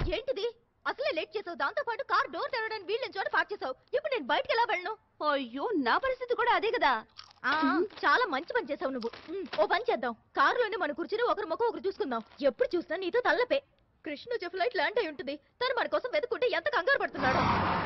ఏంటిది అసలే లేట్ చేసావు దాంతో పాటు కార్ డోర్ తెరవడానికి వీళ్ళ చోట పార్క్ చేసావు ఇప్పుడు నేను బయటికి ఎలా వెళ్ళను అయ్యో నా పరిస్థితి కూడా అదే కదా ఆ, చాలా మంచి పని చేసావు నువ్వు ఉమ్, ఓ పని చేద్దాం కారులోనే మన కూర్చుని ఒకరి ముఖం ఒకరు చూసుకుందాం ఎప్పుడు చూసినా నీతో తల్లపే కృష్ణ వచ్చే ఫ్లైట్ ల్యాండ్ అయి ఉంటుంది తను మన కోసం వెతుకుంటే ఎంత కంగారు పడుతున్నాడు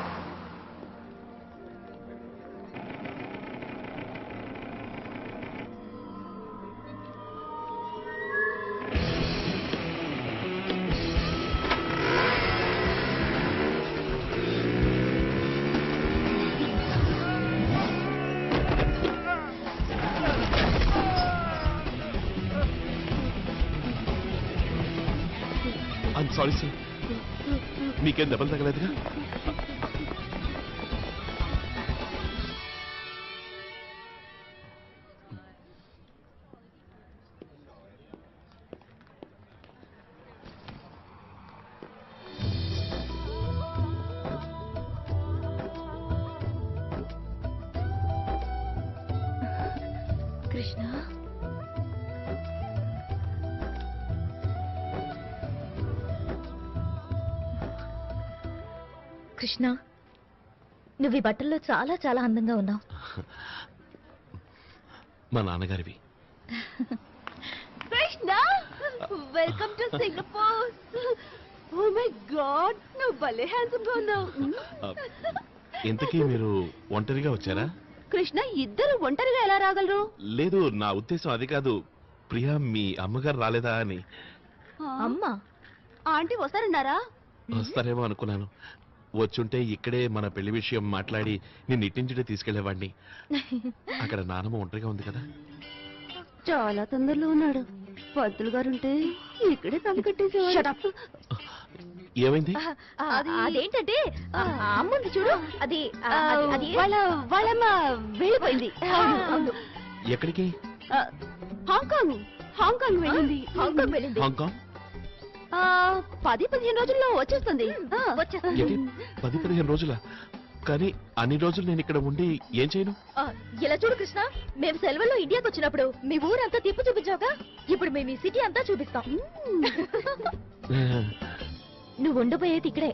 ఐమ్ సారీ సార్ మీకేం దెబ్బలు తగలేదుగా కృష్ణ కృష్ణ నువ్వు ఈ బట్టల్లో చాలా చాలా అందంగా ఉన్నావు మా నాన్నగారివి Krishna welcome to Singapore oh my God నువ్వు భలే హ్యాండ్సమ్ గా ఉన్నావు ఆ, ఇంతకీ మీరు ఒంటరిగా వచ్చారా కృష్ణ ఇద్దరు ఒంటరిగా ఎలా రాగలరు లేదు నా ఉద్దేశం అది కాదు ప్రియా మీ అమ్మగారు రాలేదా అని అమ్మా ఆంటీ వస్తారన్నారా వస్తారేమో అనుకున్నాను వచ్చుంటే ఇక్కడే మన పెళ్లి విషయం మాట్లాడి నేను ఇట్టించుడే తీసుకెళ్లేవాడిని అక్కడ నానమ్మ ఒంటరిగా ఉంది కదా చాలా తొందరలో ఉన్నాడు పంతులు గారు ఉంటే ఇక్కడే తల Shut కట్టేసేవాడు ఏమైంది ఆ, అది- అదేంటంటే ఆ, ఆ అమ్మ ఉంది చూడు అది ఆ, ఆ, అది- అది వాళ్ళ వాళ్ళమ్మ వెళ్ళిపోయింది అవును, అవును. ఎక్కడికి ఆ, హాంకాంగ్ హాంకాంగ్ వెళ్ళింది హాంకాంగ్ వెళ్ళింది హాంకాంగ్ ఆ, పది పదిహేను రోజుల్లో వచ్చేస్తుంది ఆ, వచ్చేస్తుంది. ఏంటి పది పదిహేను రోజుల కానీ అన్ని రోజులు నేను ఇక్కడ ఉండి ఏం చేయను ఆ, ఇలా చూడు కృష్ణ మేము సెలవుల్లో ఇండియాకి వచ్చినప్పుడు మీ ఊరంతా తిప్పు చూపించావుగా ఇప్పుడు మేము ఈ సిటీ అంతా చూపిస్తాం నువ్వు ఉండబోయేది ఇక్కడే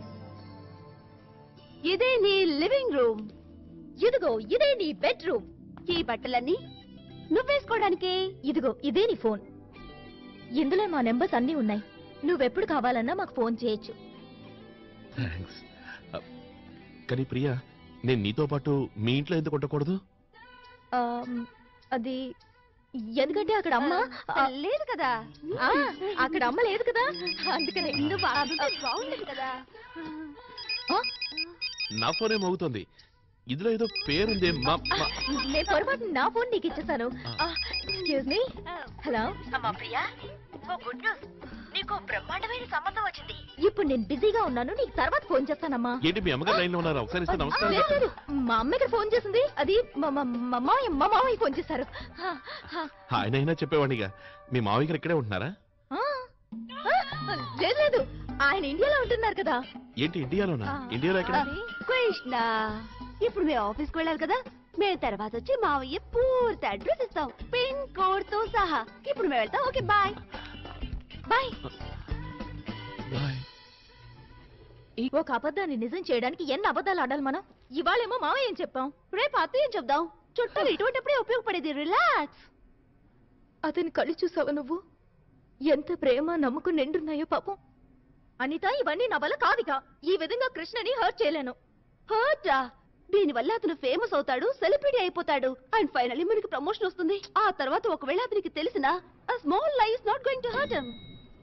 ఇదే నీ లివింగ్ రూమ్ ఇదిగో ఇదే నీ బెడ్రూమ్ ఈ బట్టలన్నీ నువ్వేసుకోవడానికి ఇదిగో ఇదే నీ ఫోన్ ఇందులో మా నెంబర్స్ అన్నీ ఉన్నాయి నువ్వెప్పుడు కావాలన్నా మాకు ఫోన్ చేయొచ్చు థ్యాంక్స్ కానీ ప్రియా నేను నీతో పాటు మీ ఇంట్లో ఎందుకు ఉండకూడదు ఆమ్, అది ఎందుకంటే అక్కడ అమ్మ ఆ, లేదు కదా ఆ, అక్కడ అమ్మ లేదు కదా అందుకనే నువ్వు ఆడుంటే బాగుండదు కదా ఆ, నా ఫోనే మోగుతోంది ఇందులో ఏదో పేరుంది మా మా- నేను పొరపాటు నా ఫోన్ నీకు ఇచ్చేసాను ఎక్స్క్యూజ్ మీ హలో అమ్మా ప్రియా ఓ గుడ్ న్యూస్ నీకు బ్రహ్మాండమైన సంబంధం వచ్చింది ఇప్పుడు నేను బిజీగా ఉన్నాను నీకు తర్వాత ఫోన్ చేస్తానమ్మా ఏంటి మీ అమ్మగారు లైన్ లో ఉన్నారు ఒకసారి ఇస్తే నమస్కారం లేదు, లేదు. మా అమ్మ ఇక్కడ ఫోన్ చేసింది అది మా మా- మా మామయ్య మా మామయ్య ఫోన్ చేశారు హా, హా. ఆయన అయినా చెప్పేవాడిగా మీ మావయ్య గారు ఇక్కడే ఉంటున్నారా ఆ, ఆ, లేదు లేదు ఆయన ఇండియాలో ఉంటున్నారు కదా ఏంటి ఇండియాలోనా ఆ, ఇండియాలో ఎక్కడ అది కృష్ణ ఇప్పుడు మేము ఆఫీస్కి వెళ్ళాలి కదా మేము తర్వాత వచ్చి మావయ్య పూర్తి అడ్రస్ ఇస్తాం పిన్ కోడ్ తో సహా ఇప్పుడు మేము వెళ్తాం ఓకే బాయ్ బాయ్ బాయ్ ఒక అబద్ధాన్ని నిజం చేయడానికి ఎన్ని అబద్ధాలు ఆడాలి మనం ఇవాళేమో మామయ్య ఏం చెప్పాం రేపు అత్తయ్య చెప్దాం చుట్టాలు ఇటువంటిప్పుడే ఉపయోగపడేది రిలాక్స్ అతని కళ్ళు చూసావా నువ్వు ఎంత ప్రేమ నమ్మకం నిండున్నాయో పాపం అనిత ఇవన్నీ నా వల్ల కాదిగా ఈ విధంగా కృష్ణని హర్ట్ చేయలేను హర్టా దీనివల్ల అతను ఫేమస్ అవుతాడు సెలబ్రిటీ అయిపోతాడు అండ్ ఫైనల్లీ మనకి ప్రమోషన్ వస్తుంది ఆ తర్వాత ఒకవేళ అతనికి తెలిసిన a small lie is not going to hurt him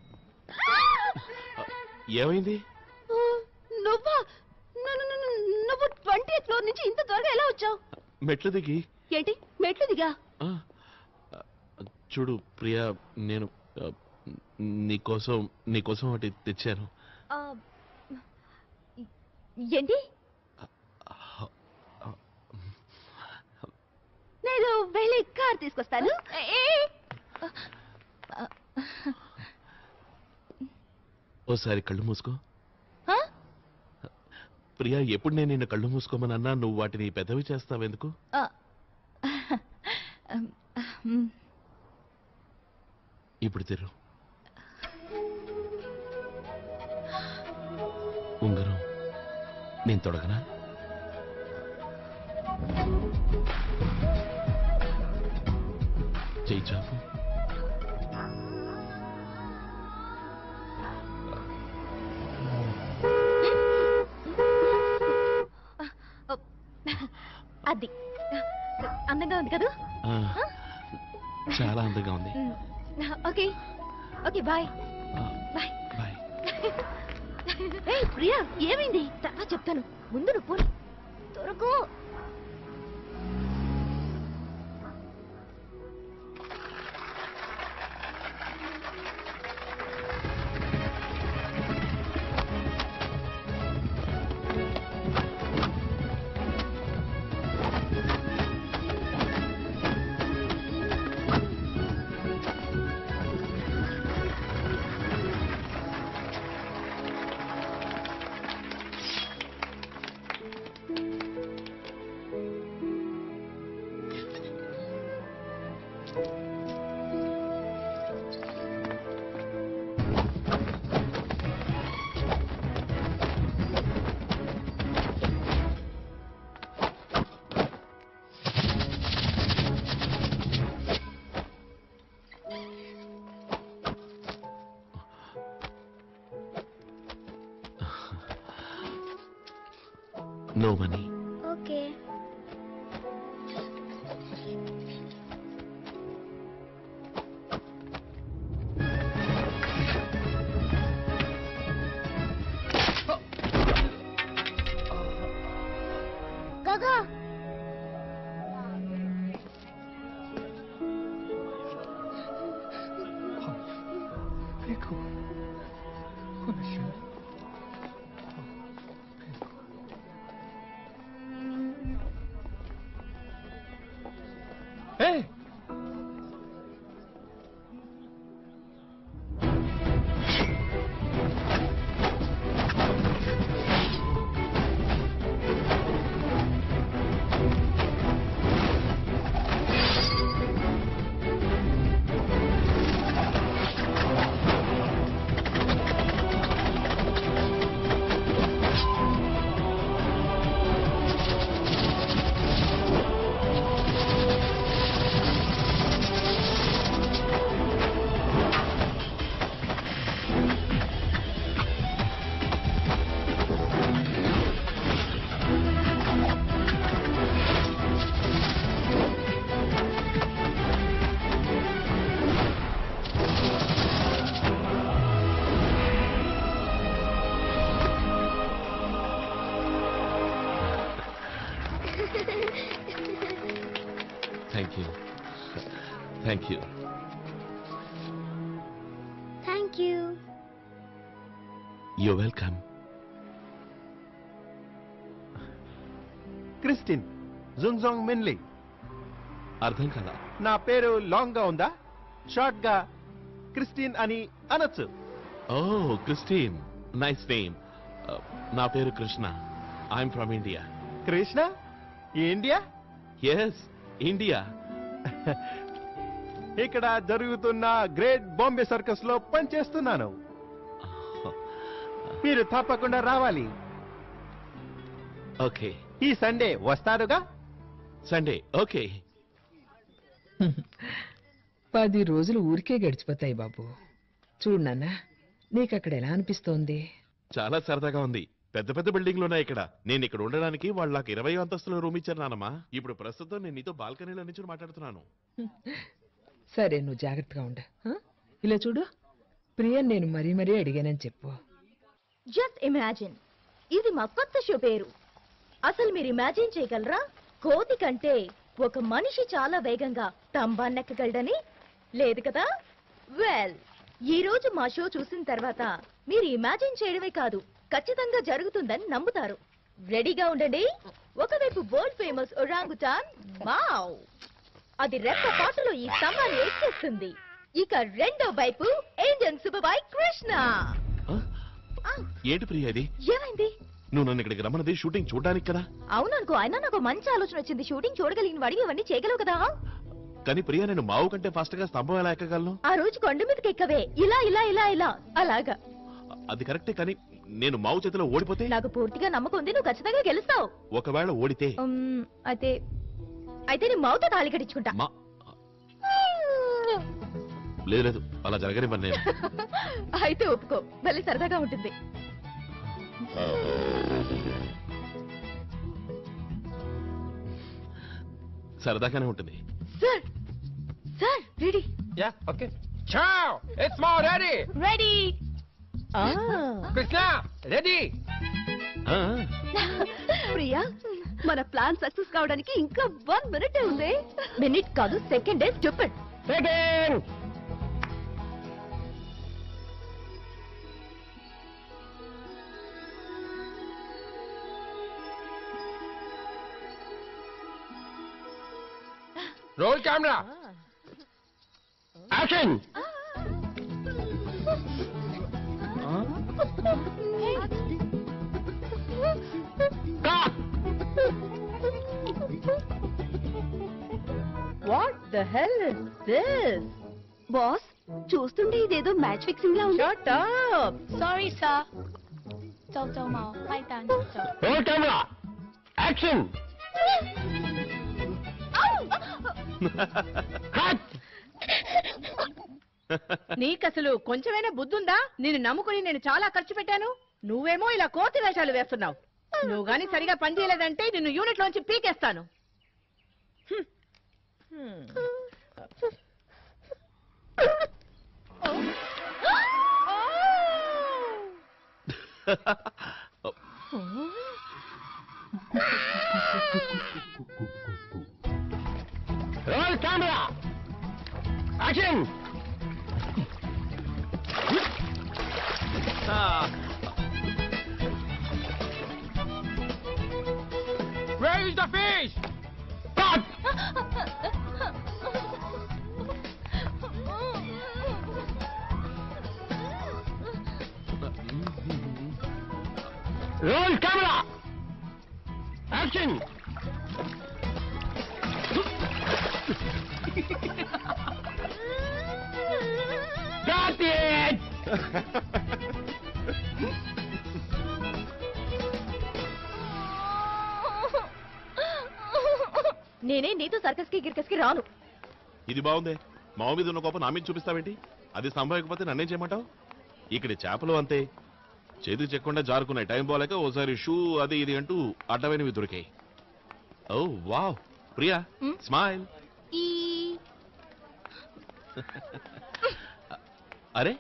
ఏమైంది నువ్వా ను- ను- ను- ను- నువ్వు ట్వంటీ ఫ్లోర్ నుంచి ఇంత త్వరగా ఎలా వచ్చావు మెట్లు దిగి ఏంటి మెట్లు దిగా ఆ, ఆ, చూడు ప్రియా నేను ఆ, నీకోసం నీకోసం ఒకటి తెచ్చాను ఆ, ఏంటి నేను వెళ్ళి కార్ తీసుకొస్తాను ఓసారి కళ్ళు మూసుకో ఆ? ప్రియా ఎప్పుడు నేను నిన్ను కళ్ళు మూసుకోమనన్నా నువ్వు వాటిని పెద్దవి చేస్తావెందుకు ఆ. మ్, ఇప్పుడు తిరు నేను తొడగనా చెయ్యి చాపు అది అందంగా ఉంది కదా ఆ, చాలా అందంగా ఉంది ఓకే ఓకే బాయ్ ఆ, బాయ్ బాయ్ ఏయ్ ప్రియా ఏమైంది తర్వాత చెప్తాను ముందు నువ్వు పోనీ దొరకు నో మనీ ఓకే గగా Hey! Thank you thank you thank you you welcome Christine జుంజాంగ్ మిన్లీ అర్థం కదా నా పేరు లాంగ్ గా ఉందా షార్ట్ గా క్రిస్టిన్ అని అనొచ్చు ఓ క్రిస్టీన్ నైస్ నేమ్ నా పేరు Krishna I'm from India Krishna India yes India ఇక్కడ జరుగుతున్న గ్రేట్ బాంబే సర్కస్ లో పనిచేస్తున్నాను మీరు తప్పకుండా రావాలి ఓకే ఈ సండే వస్తారుగా సండే ఓకే పది రోజులు ఊరికే గడిచిపోతాయి బాబు చూడు నాన్న నీకు అక్కడ ఎలా అనిపిస్తోంది చాలా సరదాగా ఉంది పెద్ద పెద్ద బిల్డింగ్లు ఉన్నాయి ఇక్కడ నేను ఇక్కడ ఉండడానికి వాళ్ళు నాకు ఇరవై అంతస్తుల రూమ్ ఇచ్చారు నానమ్మా ఇప్పుడు ప్రస్తుతం నేను నీతో బాల్కనీలో నుంచి మాట్లాడుతున్నాను సరే నువ్వు జాగ్రత్తగా ఉండు ఆ? ఇలా చూడు ప్రియ నేను మరీ మరీ అడిగానని చెప్పు జస్ట్ ఇమాజిన్ ఇది మా కొత్త షో పేరు అసలు మీరు ఇమాజిన్ చేయగలరా కోతి కంటే ఒక మనిషి చాలా వేగంగా తంబాన్నెక్కగలడని లేదు కదా వెల్ ఈ రోజు మా షో చూసిన తర్వాత మీరు ఇమాజిన్ చేయడమే కాదు ఖచ్చితంగా జరుగుతుందని నమ్ముతారు రెడీగా ఉండండి ఒకవైపు వరల్డ్ ఫేమస్ ఒరాంగుటాన్ వావ్ అది రెప్ప పాటలో ఈ స్తంభాన్ని ఎక్కేస్తుంది ఇక రెండో వైపు ఏంజన్ సుబ్బబాయ్ కృష్ణ ఆ? ఆ, ఏంటి ప్రియ ఇది ఏమైంది నువ్వు నన్ను ఇక్కడికి రమ్మన్నది షూటింగ్ చూడడానికి కదా అవుననుకో అయినా నాకు మంచి ఆలోచన వచ్చింది షూటింగ్ చూడగలిగిన వాడివి ఇవన్నీ చేయగలవు కదా కానీ ప్రియ నేను మావు కంటే ఫాస్ట్ గా స్తంభం ఎలా ఎక్కగలను ఆ రోజు కొండ మీదకి ఎక్కవే ఇలా ఇలా ఇలా ఇలా అలాగా అది కరెక్టే కానీ నేను మావు చేతిలో ఓడిపోతే నాకు పూర్తిగా నమ్మకం ఉంది నువ్వు ఖచ్చితంగా గెలుస్తావు ఒకవేళ ఓడితే ఉమ్, అయితే అయితే నీ మౌతో తాళి కట్టించుకుంటా మా లేదు లేదు అలా జరగనివ్వను నేను అయితే ఒప్పుకో భలే సరదాగా ఉంటుంది సరదాగానే ఉంటుంది sir sir ready ya okay చావ్ ఇట్స్ మౌ రెడీ రెడీ కృష్ణ రెడీ ఆ, ప్రియా మన ప్లాన్ సక్సెస్ కావడానికి ఇంకా వన్ మినిట్ ఉంది మినిట్ కాదు సెకండ్ డే stupid second roll camera action cut what the hell is this boss చూస్తుంటే ఇదేదో మ్యాచ్ ఫిక్సింగ్ లా ఉంది shut up Sorry, sir. 周周冇快單就。 roll camera action cut నీకసలు కొంచెమైనా బుద్ధుందా నిన్ను నమ్ముకుని నేను చాలా ఖర్చు పెట్టాను నువ్వేమో ఇలా కోతి వేషాలు వేస్తున్నావు నువ్వు గాని సరిగా పనిచేయలేదంటే నిన్ను యూనిట్ లోంచి పీకేస్తాను హ్మ్. హ్మ్. Roll camera action Where is the fish? Cut! Roll camera! Action! Got it! నేనే నీతో సర్కస్ కి గిర్కస్ కి రాను ఇది బాగుంది మావ మీద ఉన్న కోపం నా మీద చూపిస్తావేంటి అది సంభవించకపోతే నన్నేం చేయమంటావు ఇక్కడ చేపలు అంతే చేతికి చెక్కకుండా జారుకున్నాయి టైం పోలేక ఓసారి షూ అది ఇది అంటూ అడ్డమైనవి దొరికాయి oh wow Priya Hmm? Smile ఈ అరే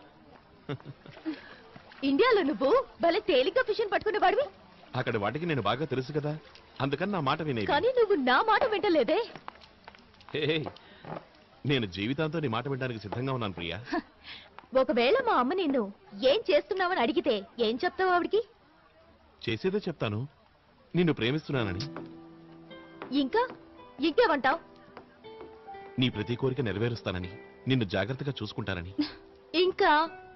ఇండియాలో నువ్వు భలే తేలిగ్గా ఫిషన్ పట్టుకునే వాడివి అక్కడ వాటికి నేను బాగా తెలుసు కదా అందుకని నా మాట వినేది కానీ నువ్వు నా మాట వింటలేదే హే, హే. నేను జీవితాంతో నీ మాట వినడానికి సిద్ధంగా ఉన్నాను ప్రియా ఒకవేళ మా అమ్మ నిన్ను ఏం చేస్తున్నావని అడిగితే ఏం చెప్తావు ఆవిడికి చేసేదే చెప్తాను నిన్ను ప్రేమిస్తున్నానని ఇంకా ఇంకేమంటావు నీ ప్రతి కోరిక నెరవేరుస్తానని నిన్ను జాగ్రత్తగా చూసుకుంటానని ఇంకా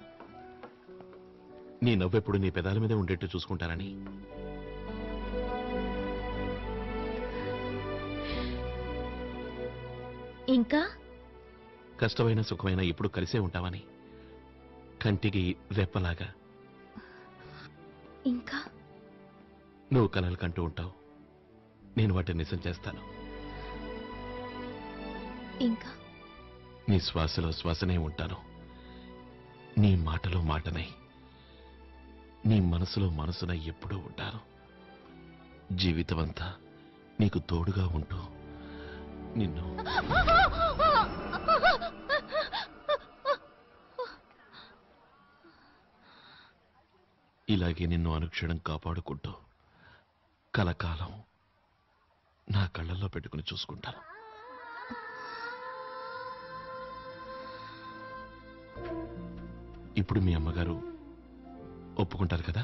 నీ నవ్వెప్పుడు నీ పెదాల మీద ఉండేట్టు చూసుకుంటానని ఇంకా కష్టమైన సుఖమైన ఎప్పుడు కలిసే ఉంటావని కంటికి రెప్పలాగా ఇంకా నువ్వు కలలు కంటూ ఉంటావు నేను వాటిని నిజం చేస్తాను ఇంకా నీ శ్వాసలో శ్వాసనే ఉంటాను నీ మాటలో మాటనై నీ మనసులో మనసునై ఎప్పుడూ ఉంటాను జీవితమంతా నీకు తోడుగా ఉంటూ నిన్ను ఇలాగే నిన్ను అనుక్షణం కాపాడుకుంటూ కలకాలం నా కళ్ళల్లో పెట్టుకుని చూసుకుంటాను ఇప్పుడు మీ అమ్మగారు ఒప్పుకుంటారు కదా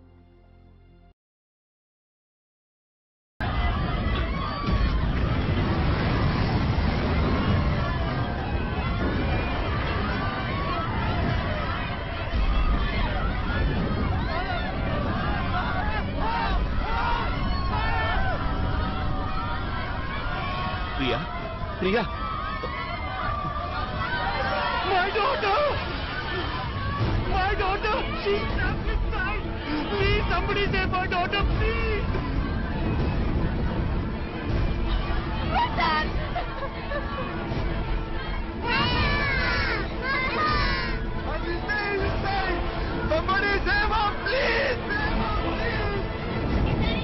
Priya Priya My daughter! My daughter! She's trapped inside! Please, somebody save my daughter, please! I'm insane, insane! Somebody save her, please! Save her, please!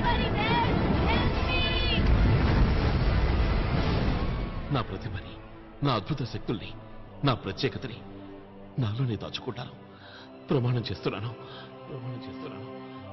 నా ప్రతిభని నా అద్భుత శక్తుల్ని నా ప్రత్యేకతని నాలోనే దాచుకుంటాను ప్రమాణం చేస్తున్నాను ప్రమాణం చేస్తున్నాను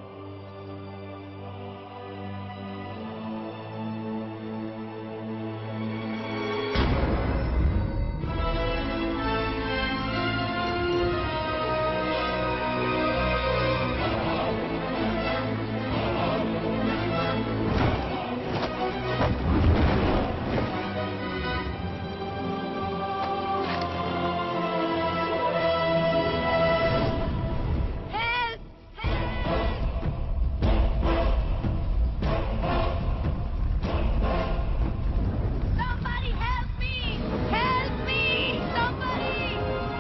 Somebody help me! Help me! Somebody!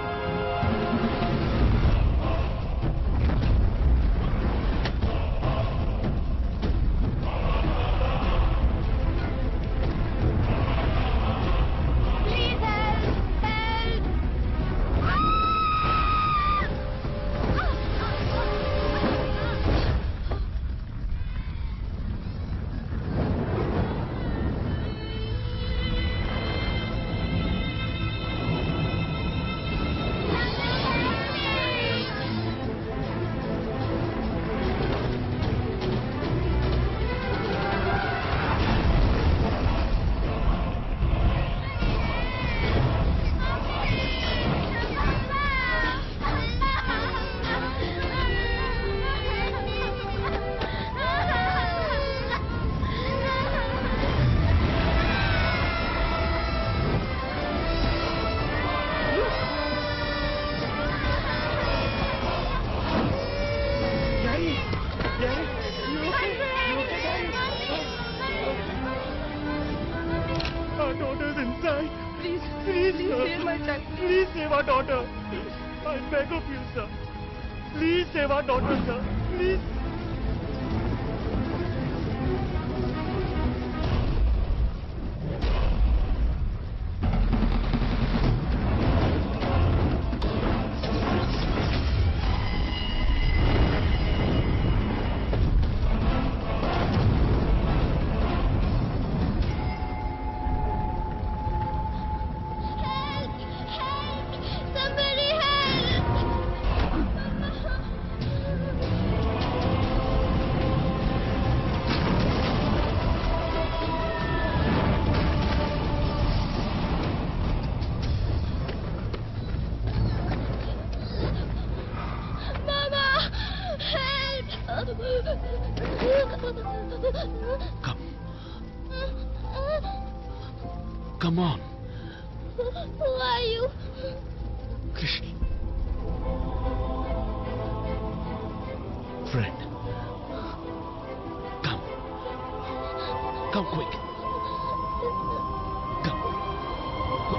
Please help! Help! Daddy! Daddy! You okay? You okay, Daddy? Our daughter's inside. Please, please, please save my child. Please save our daughter. I beg of you, sir. Please save our daughter, sir. Please. Somebody help! Mama! Help! Come. Come on, Who are you? Krishna. Friend. Come. Come quick. Come.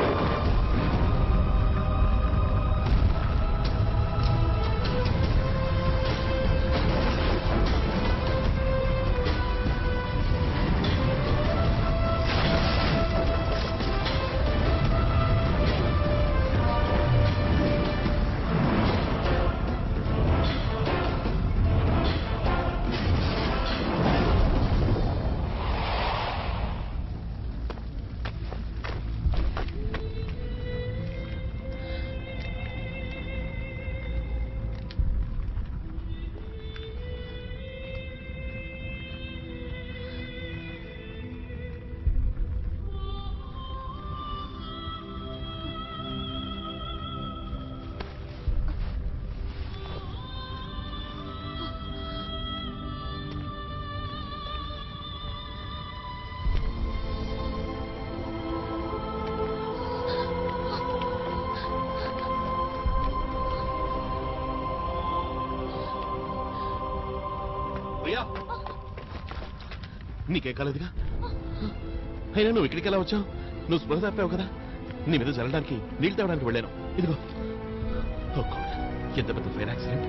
Priya నీకేం కాలేదుగా అయినా నువ్వు ఇక్కడికి ఎలా వచ్చావు నువ్వు స్పృహ తప్పావు కదా నీ మీద జరగడానికి నీళ్ళు తేవడానికి వెళ్ళాను ఇదిగో Oh God. ఎంత పెద్ద fire accident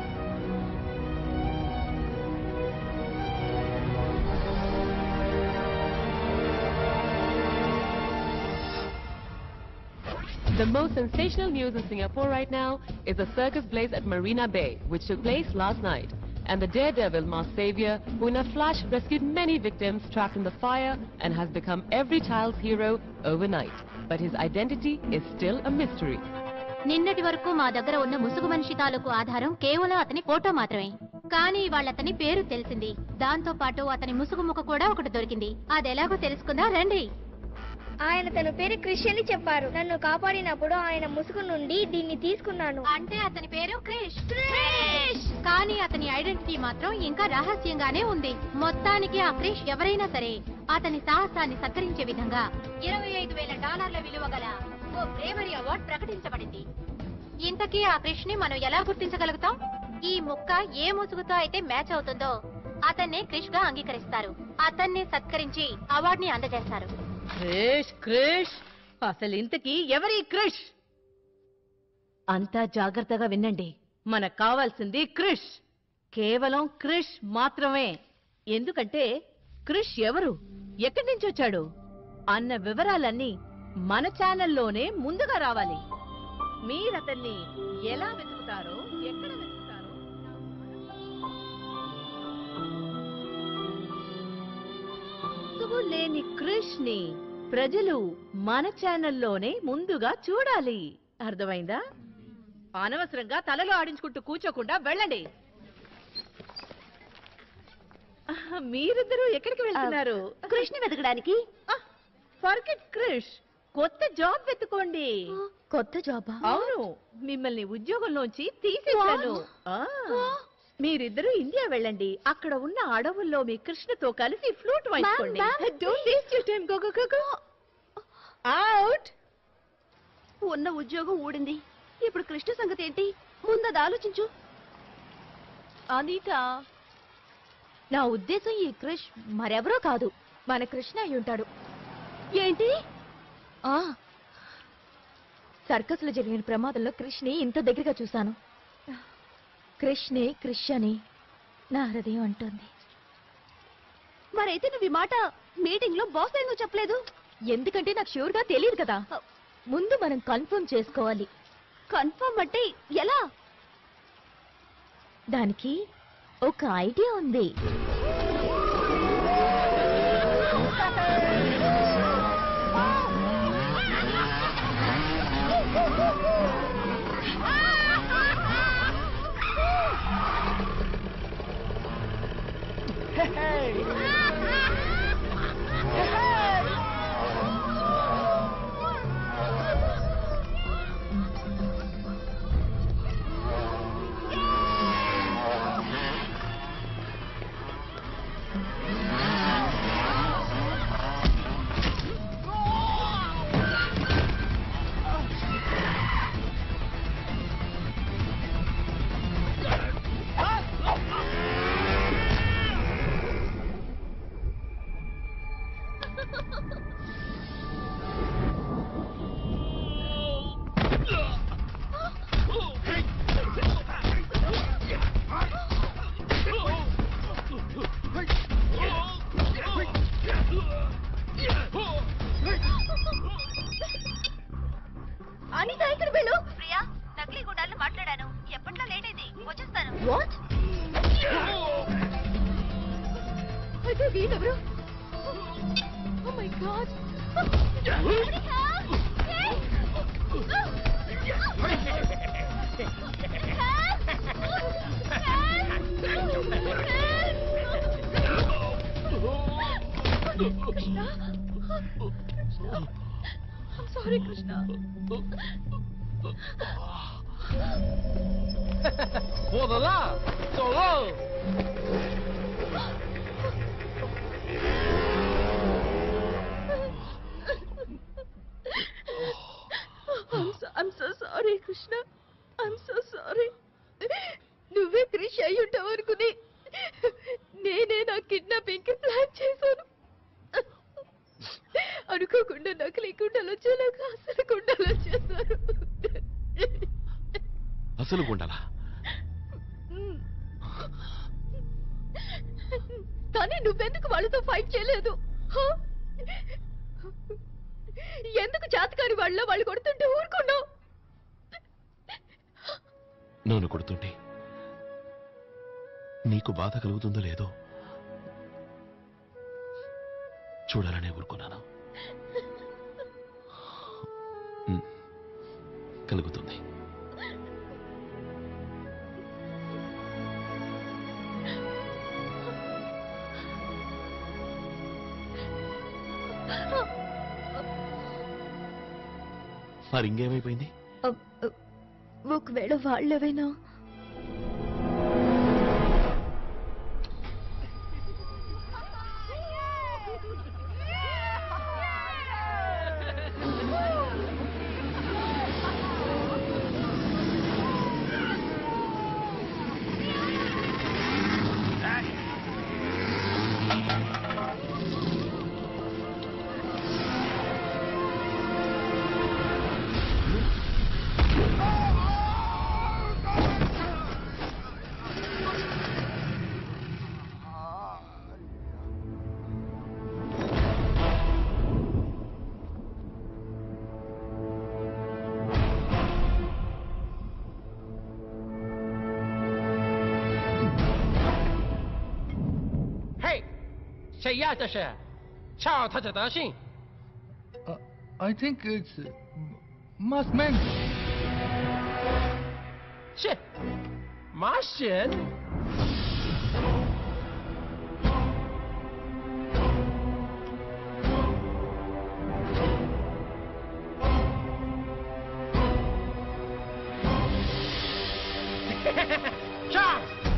The most sensational news in Singapore right now is the circus blaze at Marina Bay, which took place last night. And the daredevil masked savior, who in a flash rescued many victims trapped in the fire and has become every child's hero overnight. But his identity is still a mystery. నిన్నటి వరకు మా దగ్గర ఉన్న ముసుగు మనిషి తాలూకు ఆధారం కేవలం అతని ఫోటో మాత్రమే కానీ వాళ్ళతని పేరు తెలిసింది దాంతో పాటు అతని ముసుగు ముఖ కూడా ఒకటి దొరికింది అది ఎలాగో తెలుసుకుందా రండి ఆయన తన పేరు క్రిష్ అని చెప్పారు నన్ను కాపాడినప్పుడు ఆయన ముసుగు నుండి దీన్ని తీసుకున్నాను అంటే అతని పేరు క్రిష్ కానీ అతని ఐడెంటిటీ మాత్రం ఇంకా రహస్యంగానే ఉంది మొత్తానికి ఆ క్రిష్ ఎవరైనా సరే అతని సాహసాన్ని సత్కరించే విధంగా ఇరవై ఐదు వేల డాలర్ల విలువ గల ఓ బ్రేవరీ అవార్డు ప్రకటించబడింది ఇంతకీ ఆ క్రిష్ ని మనం ఎలా గుర్తించగలుగుతాం ఈ ముక్క ఏ ముసుగుతో అయితే మ్యాచ్ అవుతుందో అతన్నే క్రిష్ గా అంగీకరిస్తారు అతన్ని సత్కరించి అవార్డుని అందజేస్తారు క్రిష్ క్రిష్ అసలు ఇంతకీ ఎవరి క్రిష్ అంతా జాగ్రత్తగా వినండి మనకు కావాల్సింది క్రిష్ కేవలం క్రిష్ మాత్రమే ఎందుకంటే క్రిష్ ఎవరు ఎక్కడి నుంచి వచ్చాడు అన్న వివరాలన్నీ మన ఛానల్లోనే ముందుగా రావాలి మీరతన్ని ఎలా వెతుకుతారో ఎక్కడ వెతుకుతారో ముసుగు లేని క్రిష్ ని ప్రజలు మన ఛానల్లోనే ముందుగా చూడాలి అర్థమైందా అనవసరంగా తలలో ఆడించుకుంటూ కూర్చోకుండా వెళ్ళండి ఆహ్, మీరిద్దరూ ఎక్కడికి వెళ్తున్నారు కృష్ణ వెతకడానికి ఫర్గెట్ క్రిష్ కొత్త జాబ్ వెతుకోండి కొత్త జాబా అవును మిమ్మల్ని ఉద్యోగంలోంచి తీసేశాను ఆ, మీరిద్దరూ ఇండియా వెళ్ళండి అక్కడ ఉన్న అడవుల్లో మీ కృష్ణతో కలిసి ఫ్లూట్ వాయించుకోండి don't waste your time go go go go out ఉన్న ఉద్యోగం ఊడింది ఇప్పుడు కృష్ణ సంగతి ఏంటి ముందది ఆలోచించు అనిత నా ఉద్దేశం ఈ క్రిష్ మరెవరో కాదు మన కృష్ణ అయి ఉంటాడు ఏంటి ఆ సర్కస్ లో జరిగిన ప్రమాదంలో క్రిష్ని ఇంత దగ్గరగా చూశాను కృష్ణే క్రిష్ అని నా హృదయం అంటోంది మరైతే నువ్వు ఈ మాట మీటింగ్ లో బాస్ ఎందుకు చెప్పలేదు ఎందుకంటే నాకు షూర్ గా తెలియదు కదా ముందు మనం కన్ఫర్మ్ చేసుకోవాలి కన్ఫర్మ్ అంటే ఎలా దానికి ఒక ఐడియా ఉంది అనిత ఇక్కడ వెళ్ళు ప్రియా నకిలీ గుండాలను మాట్లాడాను ఎప్పట్లో లేట్ అయింది వచ్చేస్తాను వాట్ అయితే వీడెవరు oh my God sorry Krishna I'm so sorry Krishna I'm so sorry నువ్వే క్రిష్ అయి ఉంటావు అనుకుని నేనే నా కిడ్నాపింగ్ కి ప్లాన్ చేశాను అనుకోకుండా నాకు లేకుండా వచ్చేలాగా అసలు కుండలు వచ్చేసారు అసలు గుండాలా కానీ నువ్వెందుకు వాళ్ళతో ఫైట్ చేయలేదు హ? ఎందుకు జాతకాని వాళ్ళ వాళ్ళు కొడుతుంటే ఊరుకున్నావు నన్ను కొడుతుంటే నీకు బాధ కలుగుతుందో లేదో చూడాలనే ఊరుకున్నాను ఉమ్, కలుగుతుంది మరి ఇంకేమైపోయింది ఒకవేళ వాళ్ళేవైనా I think it's must meant. 是马神。上。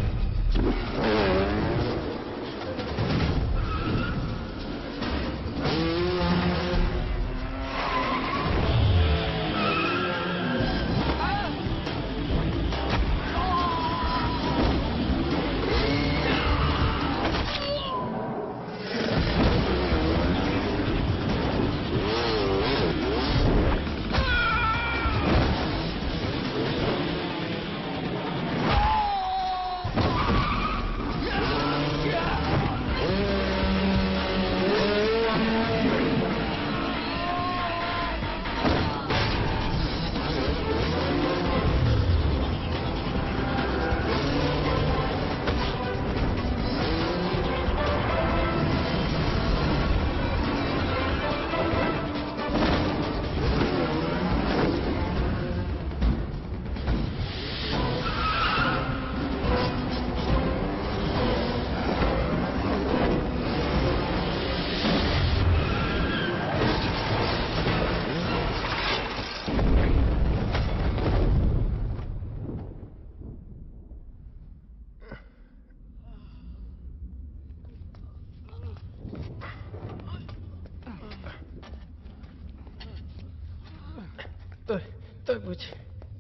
对，对不起。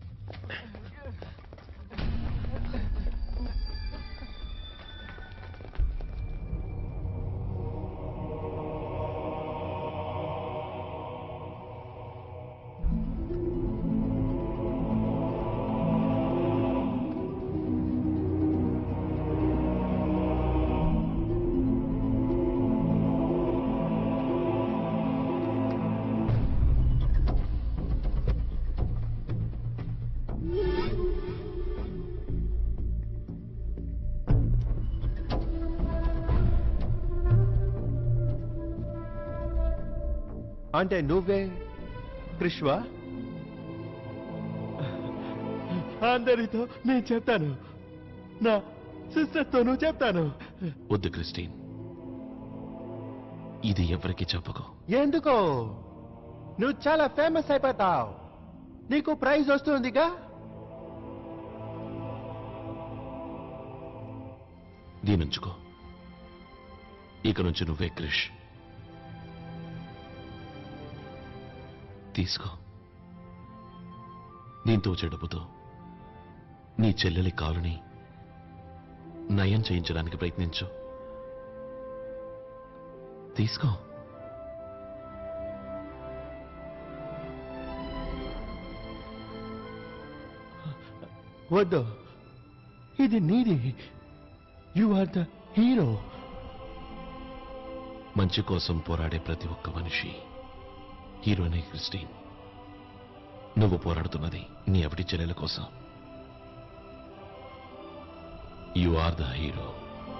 అంటే నువ్వే కృష్వా అందరితో నేను చెప్తాను నా సిస్టర్తోనూ చెప్తాను వద్దు క్రిస్టీన్ ఇది ఎవరికి చెప్పకు ఎందుకో నువ్వు చాలా ఫేమస్ అయిపోతావు నీకు ప్రైజ్ వస్తుందిగా దీనుంచుకో ఇక నుంచి నువ్వే క్రిష్ తీసుకో దీంతో చెడుపుతో నీ చెల్లెలి కాలుని నయం చేయించడానికి ప్రయత్నించు తీసుకో వద్దు ఇది నీది యు ఆర్ ద హీరో మంచి కోసం పోరాడే ప్రతి ఒక్క మనిషి హీరోనే క్రిస్టిన్ నువ్వు పోరాడుతున్నది నీ ఎవటి చెల్లెల కోసం you are the hero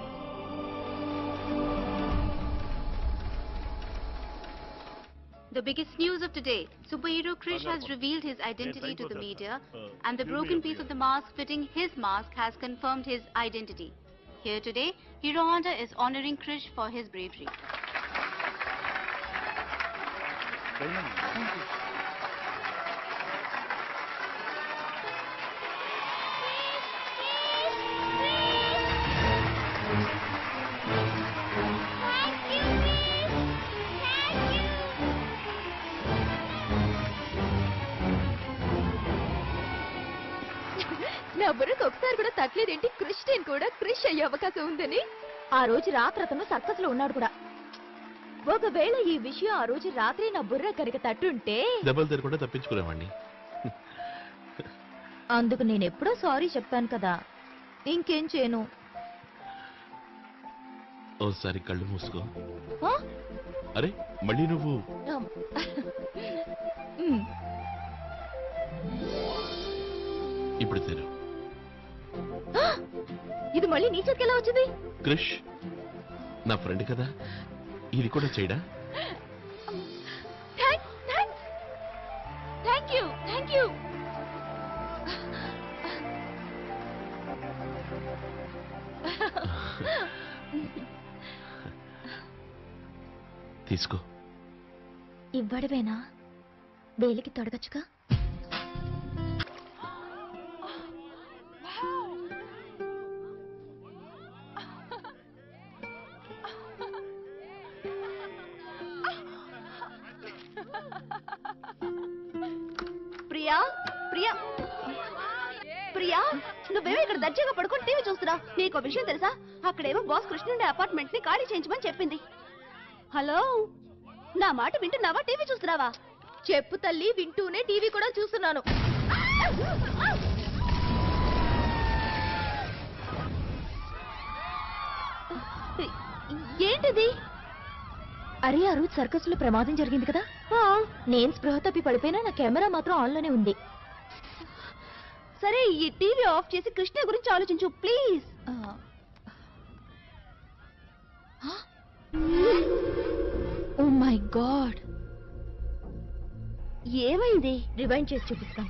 The biggest news of today. Superhero Krish has revealed his identity to the media and the broken piece of the mask fitting his mask has confirmed his identity. Here today, Hero Honda is honoring Krish for his bravery. నా బుర్రకు ఒకసారి కూడా తగ్గలేదేంటి Christian కూడా క్రిష్ అయ్యే అవకాశం ఉందని ఆ రోజు రాత్రి అతను సర్కస్ లో ఉన్నాడు కూడా ఒకవేళ ఈ విషయం ఆ రోజు రాత్రి నా బుర్ర కనుక తట్టుంటే దెబ్బలు తిరగకుండా తప్పించుకునేవాడిని అందుకు నేను ఎప్పుడో సారీ చెప్పాను కదా ఇంకేం చేయను ఓసారి కళ్ళు మూసుకో ఆ? అరే మళ్ళీ నువ్వు ఉమ్. ఉమ్. ఇప్పుడు తెరు ఆ! ఇది మళ్ళీ నీ చేతికి ఎలా వచ్చింది క్రిష్ నా ఫ్రెండ్ కదా ఇది కూడా చేయడా థ్యాంక్ యూ థ్యాంక్ యూ తీసుకో ఇవ్వడమేనా వేలికి తొడగచ్చుగా ప్రియా ప్రియా ప్రియా నువ్వేమో ఇక్కడ దర్జాగా పడుకొని టీవీ చూస్తున్నావు నీకు విషయం తెలుసా అక్కడేమో బాస్ కృష్ణుండే అపార్ట్మెంట్ ని ఖాళీ చేయించమని చెప్పింది హలో నా మాట వింటున్నావా టీవీ చూస్తున్నావా చెప్పు తల్లి వింటూనే టీవీ కూడా చూస్తున్నాను ఏంటిది అరే ఆ రోజు సర్కస్ లో ప్రమాదం జరిగింది కదా నేను స్పృహ తప్పి పడిపోయినా నా కెమెరా మాత్రం ఆన్ లోనే ఉంది సరే ఈ టీవీ ఆఫ్ చేసి కృష్ణ గురించి ఆలోచించు ప్లీజ్ ఓ మై గాడ్ ఏమైంది రివైండ్ చేసి చూపిస్తాను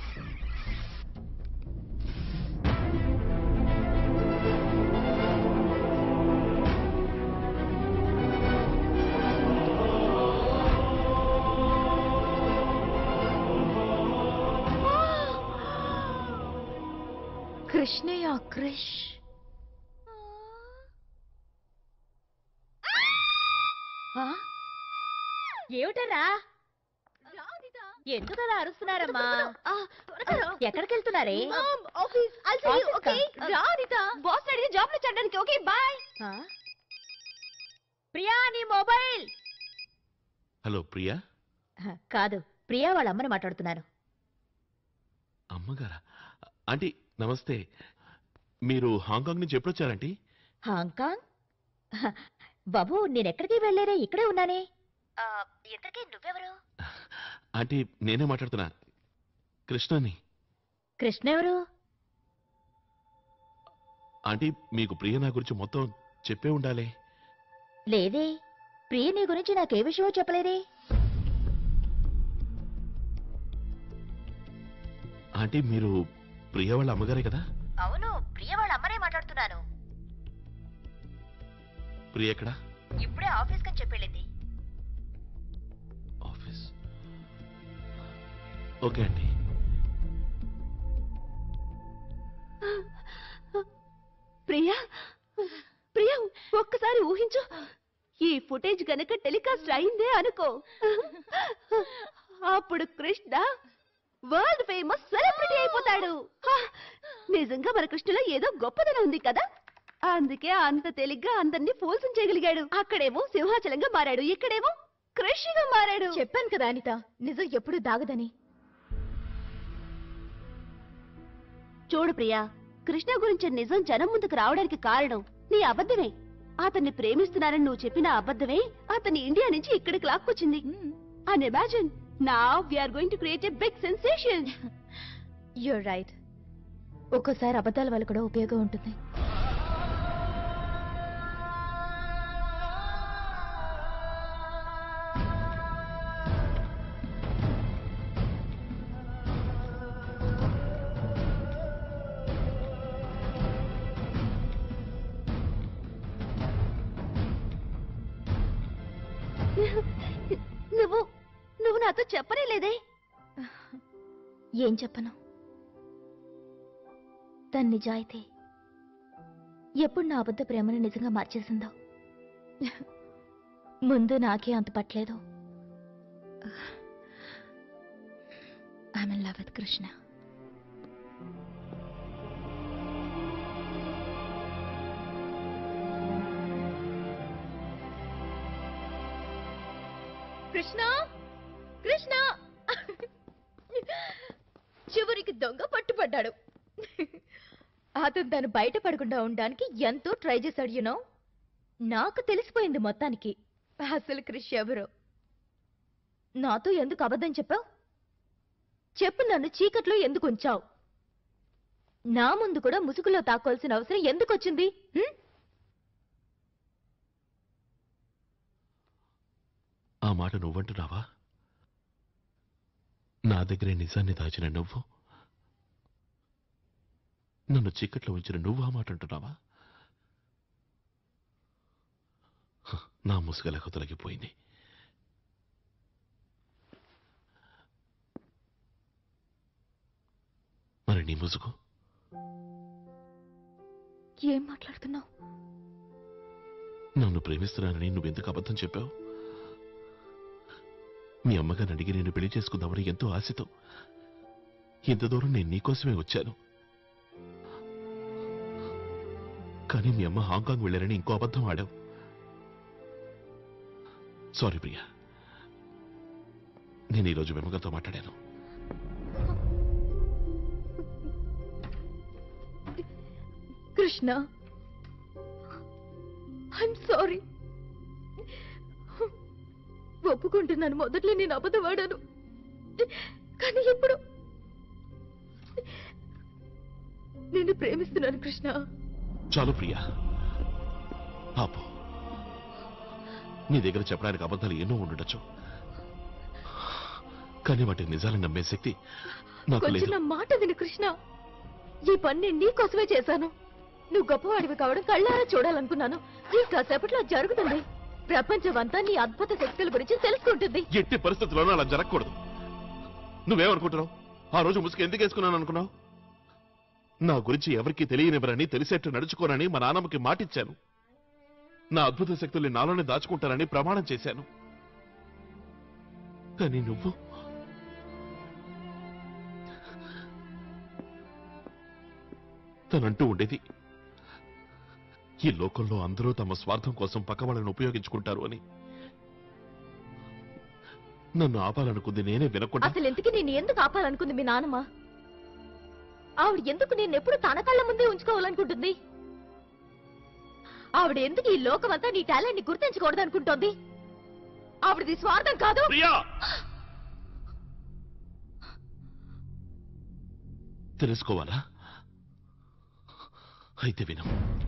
కృష్ణయ్య క్రిష్ ఏమిటరా ఎందుకు అలా అరుస్తున్నారమ్మా ఎక్కడికి వెళ్తున్నారే ఆఫీస్ ఓకే రానితా బాస్ అడిగి జాబ్ లో చేయడానికి ఓకే బాయ్ ప్రియా నీ మొబైల్ హలో ప్రియా కాదు ప్రియా వాళ్ళ అమ్మని మాట్లాడుతున్నాను అమ్మగారా ఆంటీ నమస్తే మీరు హాంకాంగ్ నుంచి ఎప్పుడు వచ్చారంటీ హాంకాంగ్ హ, బాబు నేనెక్కడికి వెళ్ళలేరే ఇక్కడే ఉన్నానే ఇంతకీ నువ్వెవరు ఆంటీ నేనే మాట్లాడుతున్నా కృష్ణని కృష్ణ ఎవరు ఆంటీ మీకు ప్రియ నా గురించి మొత్తం చెప్పే ఉండాలి లేదే ప్రియ నీ గురించి నాకే విషయమో చెప్పలేదే ఆంటీ మీరు ప్రియ వాళ్ళ అమ్మగారే కదా అవును ప్రియ వాళ్ళ అమ్మనే మాట్లాడుతున్నాను ప్రియ ఎక్కడా ఇప్పుడే ఆఫీస్ కని చెప్పెళ్ళింది ఆఫీస్ ఓకే అండి ప్రియా ప్రియా ఒక్కసారి ఊహించు ఈ ఫుటేజ్ గనక టెలికాస్ట్ అయిందే అనుకో అప్పుడు కృష్ణ వరల్డ్ ఫేమస్ సెలబ్రిటీ అయిపోతాడు హా, నిజంగా మన కృష్ణలో ఏదో గొప్పదనం ఉంది కదా అందుకే అంత తేలిగ్గా అందరినీ ఫోల్సం చేయగలిగాడు అక్కడేమో సింహాచలంగా మారాడు ఇక్కడేమో కృష్ణగా మారాడు చెప్పాను కదా అనిత నిజం ఎప్పుడు దాగదని చూడు ప్రియా కృష్ణ గురించి నిజం జనం ముందుకు రావడానికి కారణం నీ అబద్ధమే అతన్ని ప్రేమిస్తున్నానని నువ్వు చెప్పిన అబద్ధమే అతన్ని ఇండియా నుంచి ఇక్కడికి లాక్కొచ్చింది అండ్ ఇమాజిన్ నా we're going to create a big sensation you're right ఒక్కోసారి అబద్ధాల వల్ల కూడా ఉపయోగం ఉంటుంది నువ్వు నువ్వు నాతో చెప్పనే లేదే ఏం చెప్పను తన నిజాయితీ ఎప్పుడు నా అబద్ధ ప్రేమను నిజంగా మార్చేసిందో ముందు నాకే అంత పట్టలేదు I'm love with Krishna Krishna Krishna చివరికి దొంగ పట్టుపడ్డాడు అతను తను బయట పడకుండా ఉండడానికి ఎంతో ట్రై చేశాడు యునో నాకు తెలిసిపోయింది మొత్తానికి అసలు క్రిష్ ఎవరో నాతో ఎందుకు అబద్ధం చెప్పావు చెప్పు నన్ను చీకట్లో ఎందుకు ఉంచావు నా ముందు కూడా ముసుగులో తాకోవాల్సిన అవసరం ఎందుకు వచ్చింది హ్మ్? ఆ మాట నువ్వంటున్నావా నా దగ్గరే నిజాన్ని దాచిన నువ్వు నన్ను చీకట్లో ఉంచిన నువ్వు ఆ మాట అంటున్నావా హ, నా ముసుగలకు తొలగిపోయింది మరి నీ ముసుగు ఏం మాట్లాడుతున్నావు నన్ను ప్రేమిస్తున్నానని నువ్వెందుకు అబద్ధం చెప్పావు మీ అమ్మగారిని అడిగి నేను పెళ్లి చేసుకుందామని ఎంతో ఆశతో ఇంత దూరం నేను నీకోసమే వచ్చాను కానీ మీ అమ్మ హాంకాంగ్ వెళ్ళారని ఇంకో అబద్ధం ఆడావు సారీ ప్రియా నేను ఈరోజు వెమ్మగారితో మాట్లాడాను కృష్ణ ఐఎమ్ సారీ ఒప్పుకుంటున్నాను మొదట్లో నేను అబద్ధం ఆడాను కానీ ఇప్పుడు నేను ప్రేమిస్తున్నాను కృష్ణ చాలు ప్రియా ఆపు నీ దగ్గర చెప్పడానికి అబద్ధాలు ఎన్నో ఉండొచ్చు కానీ వాటికి నిజాలను నమ్మే శక్తి నాకు కొంచెం లేదు నా మాట విను కృష్ణ ఈ పని నేను నీకోసమే చేశాను నువ్వు గొప్పవాడివి కావడం కళ్ళారా చూడాలనుకున్నాను ఈ కాసేపట్లో అది జరుగుతుంది ప్రపంచమంతా నీ అద్భుత శక్తుల గురించి తెలుసుకుంటుంది ఎట్టి పరిస్థితుల్లోనూ అలా జరగకూడదు నువ్వేమనుకుంటున్నావు ఆ రోజు ముసుగు ఎందుకు వేసుకున్నాను అనుకున్నావు నా గురించి ఎవరికీ తెలియనివ్వరని తెలిసేట్టు నడుచుకోనని మా నాన్నమ్మకి మాటిచ్చాను నా అద్భుత శక్తుల్ని నాలోనే దాచుకుంటానని ప్రమాణం చేశాను కానీ నువ్వు తనంటూ ఉండేది ఈ లోకంలో అందరూ తమ స్వార్థం కోసం పక్క వాళ్ళని ఉపయోగించుకుంటారు అని నన్ను ఆపాలనుకుంది నేనే వినకుండా అసలు ఎందుకు నేను ఎందుకు ఆపాలనుకుంది మీ నాన్నమ్మ ఆవిడ ఎందుకు నేను ఎప్పుడు తన కళ్ళ ముందే ఉంచుకోవాలనుకుంటుంది ఆవిడ ఎందుకు ఈ లోకమంతా నీ టాలెంట్ ని గుర్తించకూడదు అనుకుంటోంది ఆవిడది స్వార్థం కాదు ప్రియా తెలుసుకోవాలా అయితే విను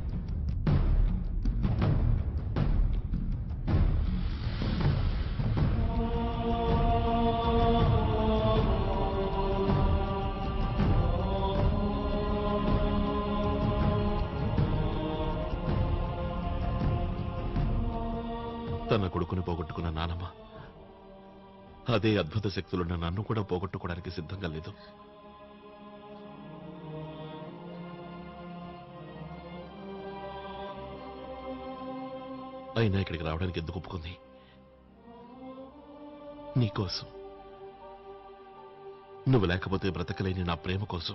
తన కొడుకుని పోగొట్టుకున్న నానమ్మ అదే అద్భుత శక్తులున్న నన్ను కూడా పోగొట్టుకోవడానికి సిద్ధంగా లేదు అయినా ఇక్కడికి రావడానికి ఎందుకు ఒప్పుకుంది నీకోసం నువ్వు లేకపోతే బ్రతకలేని నా ప్రేమ కోసం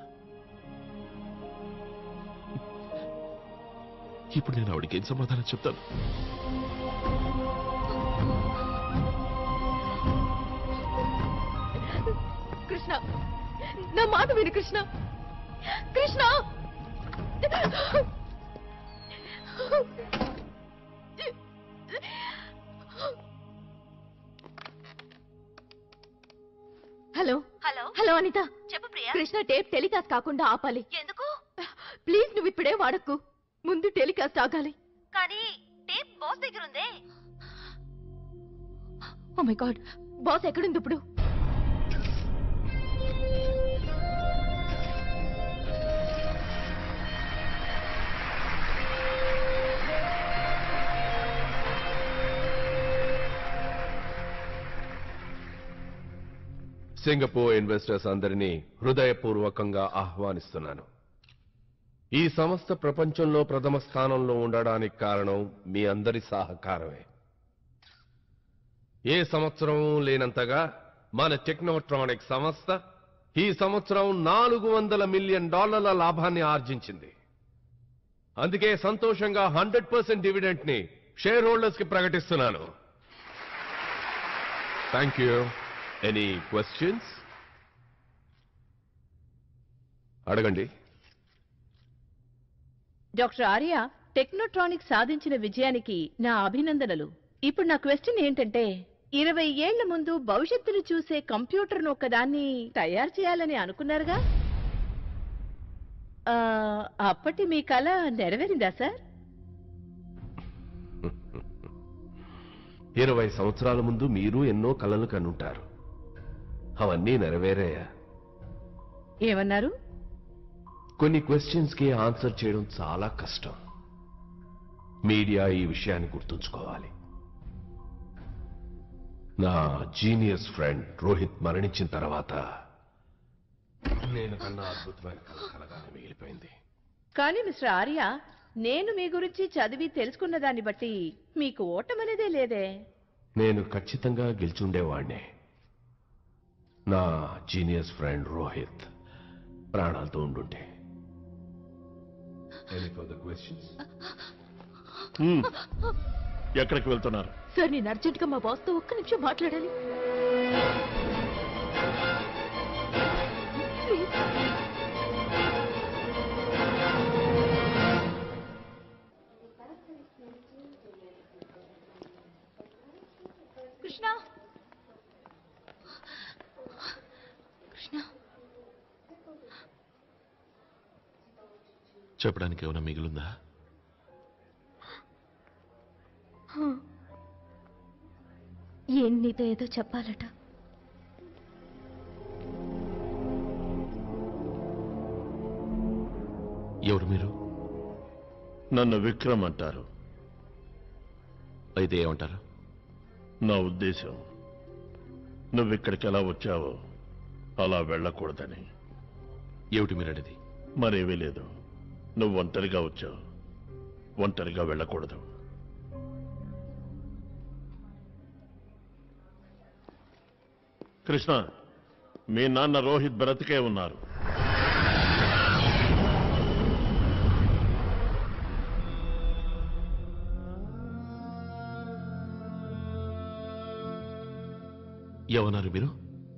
ఇప్పుడు నేను ఆవిడకి ఏం సమాధానం చెప్తాను కృష్ణ నా మాట విను కృష్ణ కృష్ణ హలో అనిత చెప్పు ప్రియా కృష్ణ టేప్ టెలికాస్ట్ కాకుండా ఆపాలి ఎందుకు ప్లీజ్ నువ్వు ఇప్పుడే వాడకు ముందు టెలికాస్ట్ ఆగాలి కానీ టేప్ బాస్ దగ్గర ఉందే ఓ మై గాడ్ బాస్ ఎక్కడుంది ఇప్పుడు సింగపూర్ ఇన్వెస్టర్స్ అందరినీ హృదయపూర్వకంగా ఆహ్వానిస్తున్నాను ఈ సంస్థ ప్రపంచంలో ప్రథమ స్థానంలో ఉండడానికి కారణం మీ అందరి సహకారమే ఏ సంవత్సరం లేనంతగా మన టెక్నోట్రానిక్ సంస్థ ఈ సంవత్సరం నాలుగు వందల మిలియన్ డాలర్ల లాభాన్ని ఆర్జించింది అందుకే సంతోషంగా హండ్రెడ్ పర్సెంట్ డివిడెంట్ ని షేర్ హోల్డర్స్ కి ప్రకటిస్తున్నాను థ్యాంక్ యూ ఎనీ క్వశ్చన్స్ అడగండి డాక్టర్ ఆర్య టెక్నోట్రానిక్ సాధించిన విజయానికి నా అభినందనలు ఇప్పుడు నా క్వశ్చన్ ఏంటంటే ఇరవై ఏళ్ల ముందు భవిష్యత్తును చూసే కంప్యూటర్ను ఒకదాన్ని తయారు చేయాలని అనుకున్నారుగా ఆ, అప్పటి మీ కళ నెరవేరిందా సార్ ఇరవై సంవత్సరాల ముందు మీరు ఎన్నో కలలు కనుంటారు అవన్నీ నెరవేరాయా ఏమన్నారు కొన్ని క్వశ్చన్స్ కి ఆన్సర్ చేయడం చాలా కష్టం మీడియా ఈ విషయాన్ని గుర్తుంచుకోవాలి నా జీనియస్ ఫ్రెండ్ రోహిత్ మరణించిన తర్వాత నేను కన్నా అద్భుతమైన కళ కలగానే మిగిలిపోయింది కానీ మిస్టర్ ఆర్య నేను మీ గురించి చదివి తెలుసుకున్న దాన్ని బట్టి మీకు ఓటమనేదే లేదే నేను ఖచ్చితంగా గెలిచుండేవాణ్ణే నా జీనియస్ ఫ్రెండ్ రోహిత్ ప్రాణాలతో ఉండుంటే Any further questions? ఎక్కడికి వెళ్తున్నారు సార్ నేను అర్జెంట్ గా మా బాస్ తో ఒక్క నిమిషం మాట్లాడాలి ప్లీజ్ కృష్ణ కృష్ణ చెప్పడానికి ఏమైనా మిగిలిందా ఏం నీతో ఏదో చెప్పాలట ఎవరు మీరు నన్ను విక్రమ్ అంటారు అయితే ఏమంటారు నా ఉద్దేశం నువ్వు ఇక్కడికి ఎలా వచ్చావో అలా వెళ్ళకూడదని ఏమిటి మీరనేది మరేమీ లేదు నువ్వు ఒంటరిగా వచ్చావు ఒంటరిగా వెళ్ళకూడదు కృష్ణ మీ నాన్న రోహిత్ బ్రతికే ఉన్నారు ఏమన్నారు మీరు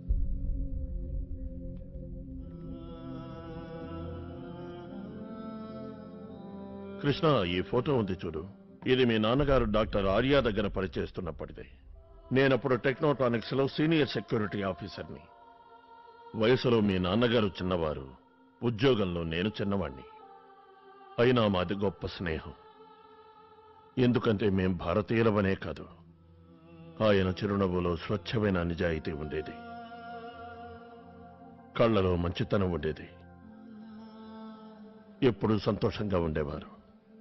కృష్ణ ఈ ఫోటో ఉంది చూడు ఇది మీ నాన్నగారు డాక్టర్ ఆర్య దగ్గర పనిచేస్తున్నప్పటిది నేనప్పుడు టెక్నోట్రానిక్స్ లో సీనియర్ సెక్యూరిటీ ఆఫీసర్ని వయసులో మీ నాన్నగారు చిన్నవారు ఉద్యోగంలో నేను చిన్నవాణ్ణి అయినా మాది గొప్ప స్నేహం ఎందుకంటే మేం భారతీయులవనే కాదు ఆయన చిరునవ్వులో స్వచ్ఛమైన నిజాయితీ ఉండేది కళ్ళలో మంచితనం ఉండేది ఎప్పుడూ సంతోషంగా ఉండేవారు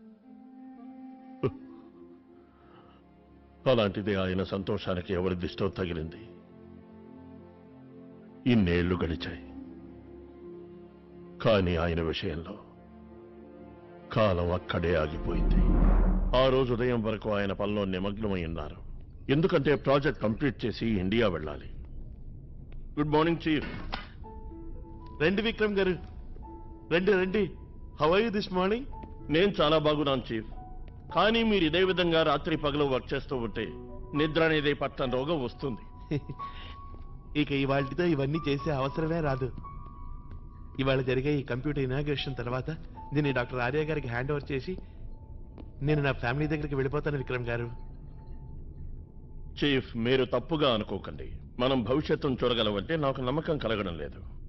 అలాంటిది ఆయన సంతోషానికి ఎవరి దిష్టో తగిలింది ఇన్నేళ్లు గడిచాయి కానీ ఆయన విషయంలో కాలం అక్కడే ఆగిపోయింది ఆ రోజు ఉదయం వరకు ఆయన పనిలో నిమగ్నమై ఉన్నారు ఎందుకంటే ప్రాజెక్ట్ కంప్లీట్ చేసి ఇండియా వెళ్ళాలి గుడ్ మార్నింగ్ చీఫ్ రండి విక్రమ్ గారు రండి రండి how are you this morning నేను చాలా బాగున్నాను చీఫ్ కానీ మీరు ఇదే విధంగా రాత్రి పగలు వర్క్ చేస్తూ ఉంటే నిద్ర అనేది పట్టని రోగం వస్తుంది ఇక ఇవాళతో ఇవన్నీ చేసే అవసరమే రాదు ఇవాళ జరిగే ఈ కంప్యూటర్ ఇనాగ్రేషన్ తర్వాత దీన్ని డాక్టర్ ఆర్య గారికి హ్యాండ్ ఓవర్ చేసి నేను నా ఫ్యామిలీ దగ్గరికి వెళ్ళిపోతాను విక్రమ్ గారు చీఫ్ మీరు తప్పుగా అనుకోకండి మనం భవిష్యత్తును చూడగలమంటే నాకు నమ్మకం కలగడం లేదు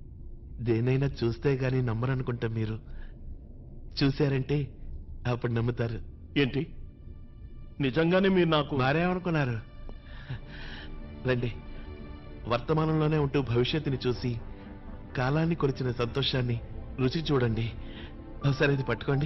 దేనైనా చూస్తే గానీ నమ్మరనుకుంటా మీరు చూశారంటే అప్పుడు నమ్ముతారు ఏంటి నిజంగానే మీరు నాకు మారేమనుకున్నారు రండి వర్తమానంలోనే ఉంటూ భవిష్యత్తుని చూసి కాలాన్ని కొలిచిన సంతోషాన్ని రుచి చూడండి ఒకసారి ఇది పట్టుకోండి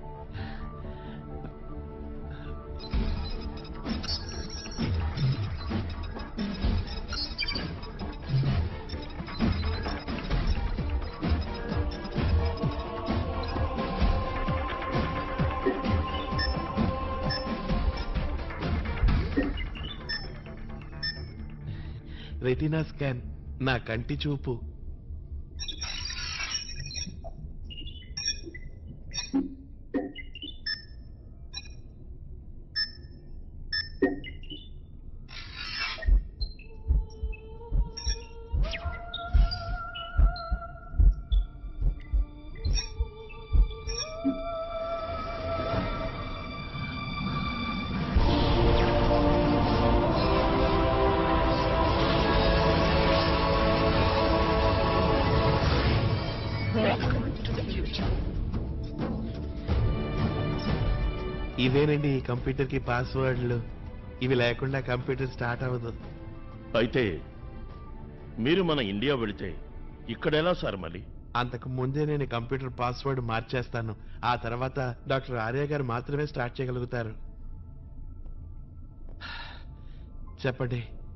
రెటీనా స్కాన్ నా కంటి చూపు ఇవేనండి ఈ కంప్యూటర్ కి పాస్వర్డ్లు ఇవి లేకుండా కంప్యూటర్ స్టార్ట్ అవ్వదు అయితే మీరు మన ఇండియా వెళితే ఇక్కడెలా సార్ మళ్ళీ అంతకు ముందే నేను కంప్యూటర్ పాస్వర్డ్ మార్చేస్తాను ఆ తర్వాత డాక్టర్ ఆర్య గారు మాత్రమే స్టార్ట్ చేయగలుగుతారు చెప్పండి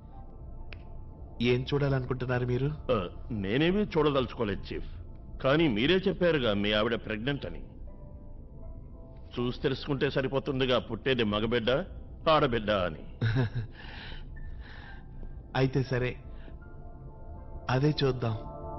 ఏం చూడాలనుకుంటున్నారు మీరు ఆ, నేనేమీ చూడదలుచుకోలేదు చీఫ్ కానీ మీరే చెప్పారుగా మీ ఆవిడ ప్రెగ్నెంట్ అని చూసి తెలుసుకుంటే సరిపోతుందిగా పుట్టేది మగబిడ్డ ఆడబిడ్డ అని అయితే సరే అదే చూద్దాం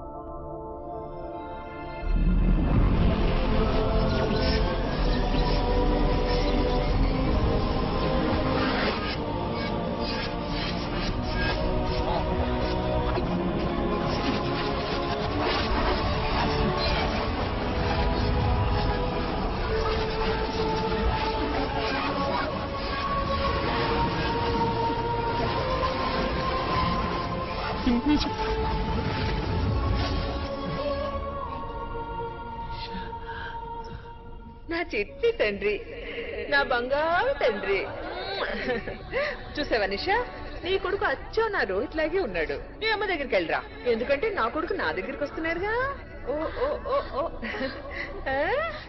నా చిట్టి తండ్రి నా బంగారు తండ్రి చూసావా నిషా నీ కొడుకు అచ్చో నా రోహిత్ లాగే ఉన్నాడు నీ అమ్మ దగ్గరికి వెళ్ళరా ఎందుకంటే నా కొడుకు నా దగ్గరికి వస్తున్నాడుగా ఓ ఓ ఓ ఓ ఆ?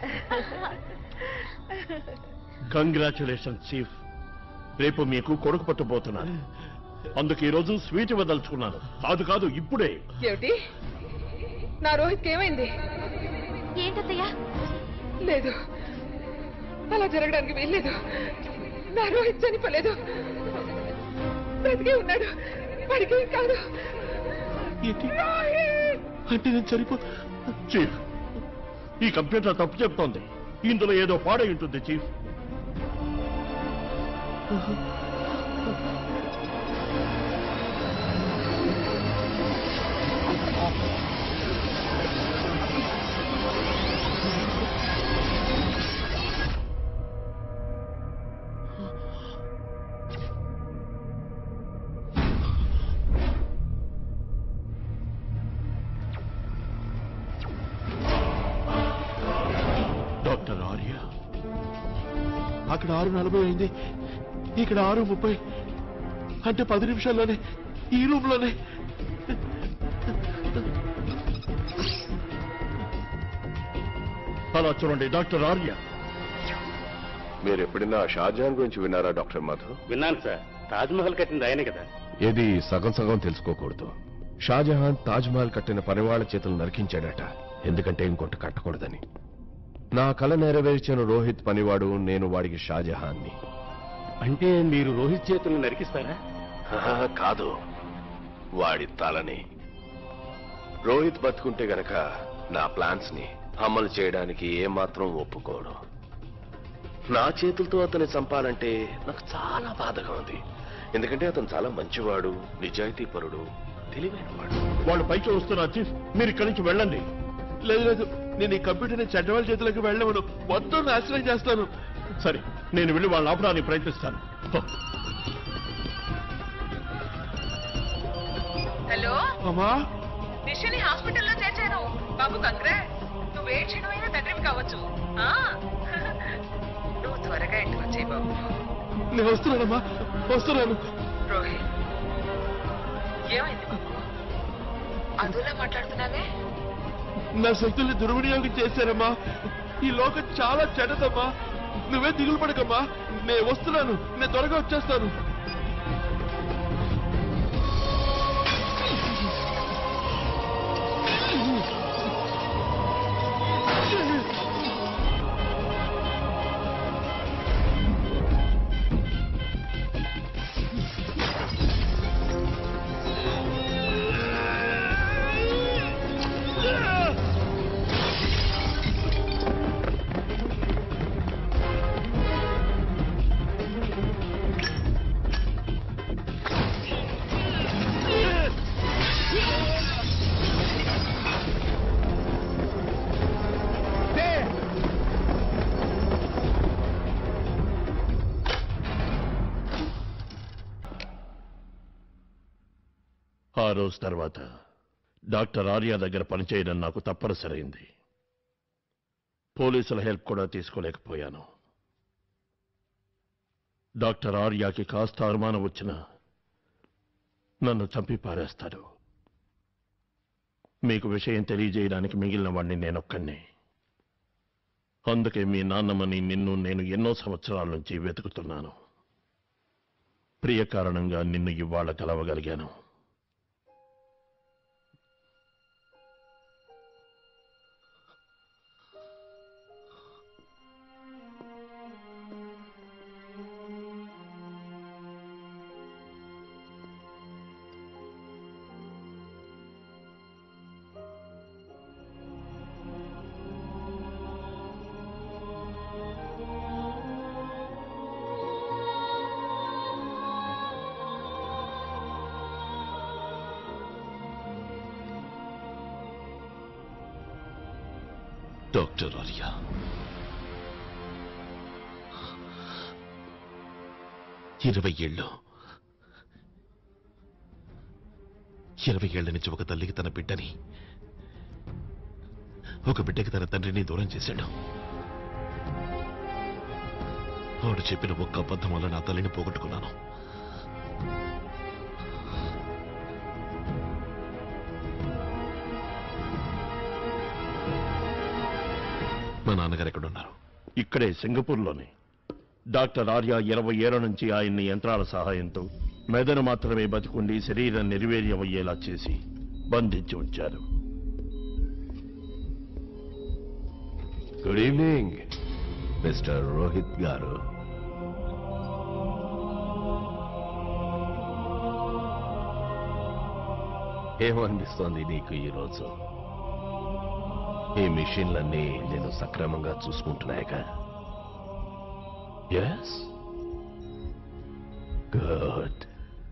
కంగ్రాచులేషన్ చీఫ్ రేపు మీకు కొడుకు పట్టబోతున్నాను అందుకు ఈ రోజు స్వీట్ ఇవ్వదలుచుకున్నాను కాదు కాదు ఇప్పుడే ఏమిటి నా రోహిత్ ఏమైంది ఏంటత్తయ్యా లేదు అలా జరగడానికి వీల్లేదు నా రోహిత్ చనిపోలేదు బ్రతికే ఉన్నాడు వాడికి ఏం కాదు అంటే నేను చనిపో చీఫ్ ఈ కంప్యూటర్ తప్పు చెప్తోంది ఇందులో ఏదో పాడై ఉంటుంది చీఫ్ డాక్టర్ ఆర్య అక్కడ ఆరు నలభై అయింది ఇక్కడ ఆరు ముప్పై అంటే పది నిమిషాల్లోనే ఈ రూమ్ లోనే అలా చూడండి డాక్టర్ ఆర్య మీరు ఎప్పుడైనా షాజహాన్ గురించి విన్నారా డాక్టర్ మధు విన్నాను సార్ తాజ్ మహల్ కట్టింది ఆయనే కదా ఏది సగం సగం తెలుసుకోకూడదు షాజహాన్ తాజ్ మహల్ కట్టిన పనివాళ్ల చేతులు నరికించాడట ఎందుకంటే ఇంకొకటి కట్టకూడదని నా కల నెరవేర్చిన రోహిత్ పనివాడు నేను వాడికి షాజహాన్ని అంటే మీరు రోహిత్ చేతులను నరికిస్తారా హహ, కాదు వాడి తలని రోహిత్ బతుకుంటే గనక నా ప్లాన్స్ ని అమలు చేయడానికి ఏమాత్రం ఒప్పుకోడు నా చేతులతో అతన్ని చంపాలంటే నాకు చాలా బాధగా ఉంది ఎందుకంటే అతను చాలా మంచివాడు నిజాయితీపరుడు తెలివైనవాడు వాళ్ళు పైకి వస్తున్నారు చీఫ్ మీరు ఇక్కడి నుంచి వెళ్ళండి లేదు లేదు నేను ఈ కంప్యూటర్ని చెడ్డవాళ్ళ చేతులకు వెళ్ళవను మొత్తం నాశనం చేస్తాను సరే నేను వెళ్ళి వాళ్ళని ఆపడానికి ప్రయత్నిస్తాను హ. హలో అమ్మా నిషని హాస్పిటల్లో చేర్చాను బాబు కంగ్రా నువ్వు ఏ క్షణమైనా తండ్రివి కావచ్చు ఆ? నువ్వు త్వరగా ఇంటికి వచ్చేయి బాబు నేను వస్తున్నానమ్మా వస్తున్నాను రోహిత్ ఏమైంది బాబు అదులా మాట్లాడుతున్నావే నా శక్తుల్ని దుర్వినియోగం చేశారమ్మా ఈ లోకం చాలా చెడ్డదమ్మా నువ్వే దిగులు పడకమ్మా నేను వస్తున్నాను నేను త్వరగా వచ్చేస్తాను ఆ రోజు తర్వాత డాక్టర్ ఆర్య దగ్గర పనిచేయడం నాకు తప్పనిసరైంది పోలీసుల హెల్ప్ కూడా తీసుకోలేకపోయాను డాక్టర్ ఆర్యాకి కాస్త అనుమానం వచ్చినా నన్ను చంపి పారేస్తాడు మీకు విషయం తెలియజేయడానికి మిగిలిన వాడిని నేనొక్కడిని అందుకే మీ నాన్నమ్మని నిన్ను నేను ఎన్నో సంవత్సరాల నుంచి వెతుకుతున్నాను ప్రియ కారణంగా నిన్ను ఇవాళ కలవగలిగాను డాక్టర్ ఆర్య ఇరవై ఏళ్ళు ఇరవై ఏళ్ల నుంచి ఒక తల్లికి తన బిడ్డని ఒక బిడ్డకి తన తండ్రిని దూరం చేశాడు వాడు చెప్పిన ఒక్క అబద్ధం వల్ల నా తల్లిని పోగొట్టుకున్నాను మా నాన్నగారు ఎక్కడున్నారు ఇక్కడే సింగపూర్లోనే డాక్టర్ ఆర్య ఇరవై ఏళ్ల నుంచి ఆయన్ని యంత్రాల సహాయంతో మెదడు మాత్రమే బతికుండి శరీరం నిర్వీర్యమయ్యేలా చేసి బంధించి ఉంచారు గుడ్ ఈవినింగ్ మిస్టర్ రోహిత్ గారు ఏమనిపిస్తోంది నీకు ఈరోజు ఈ మిషన్లన్నీ నేను సక్రమంగా చూసుకుంటున్నాయిగా ఎస్ గుడ్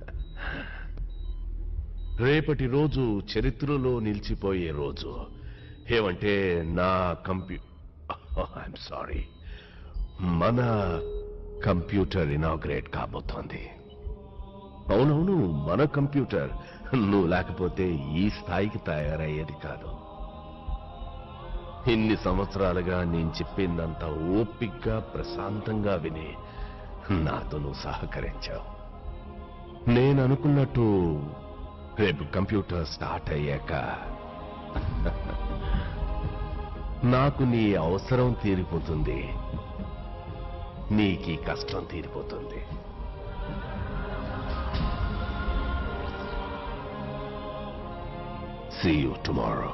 రేపటి రోజు చరిత్రలో నిలిచిపోయే రోజు ఏమంటే నా కంప్యూ ఐఎమ్ సారీ మన కంప్యూటర్ ఇనాగ్రేట్ కాబోతోంది అవునవును మన కంప్యూటర్ నువ్వు లేకపోతే ఈ స్థాయికి తయారయ్యేది కాదు ఇన్ని సంవత్సరాలుగా నేను చెప్పిందంతా ఓపిగ్గా ప్రశాంతంగా విని నాతో నువ్వు సహకరించావు నేను అనుకున్నట్టు రేపు కంప్యూటర్ స్టార్ట్ అయ్యాక నాకు నీ అవసరం తీరిపోతుంది నీకీ కష్టం తీరిపోతుంది See you tomorrow.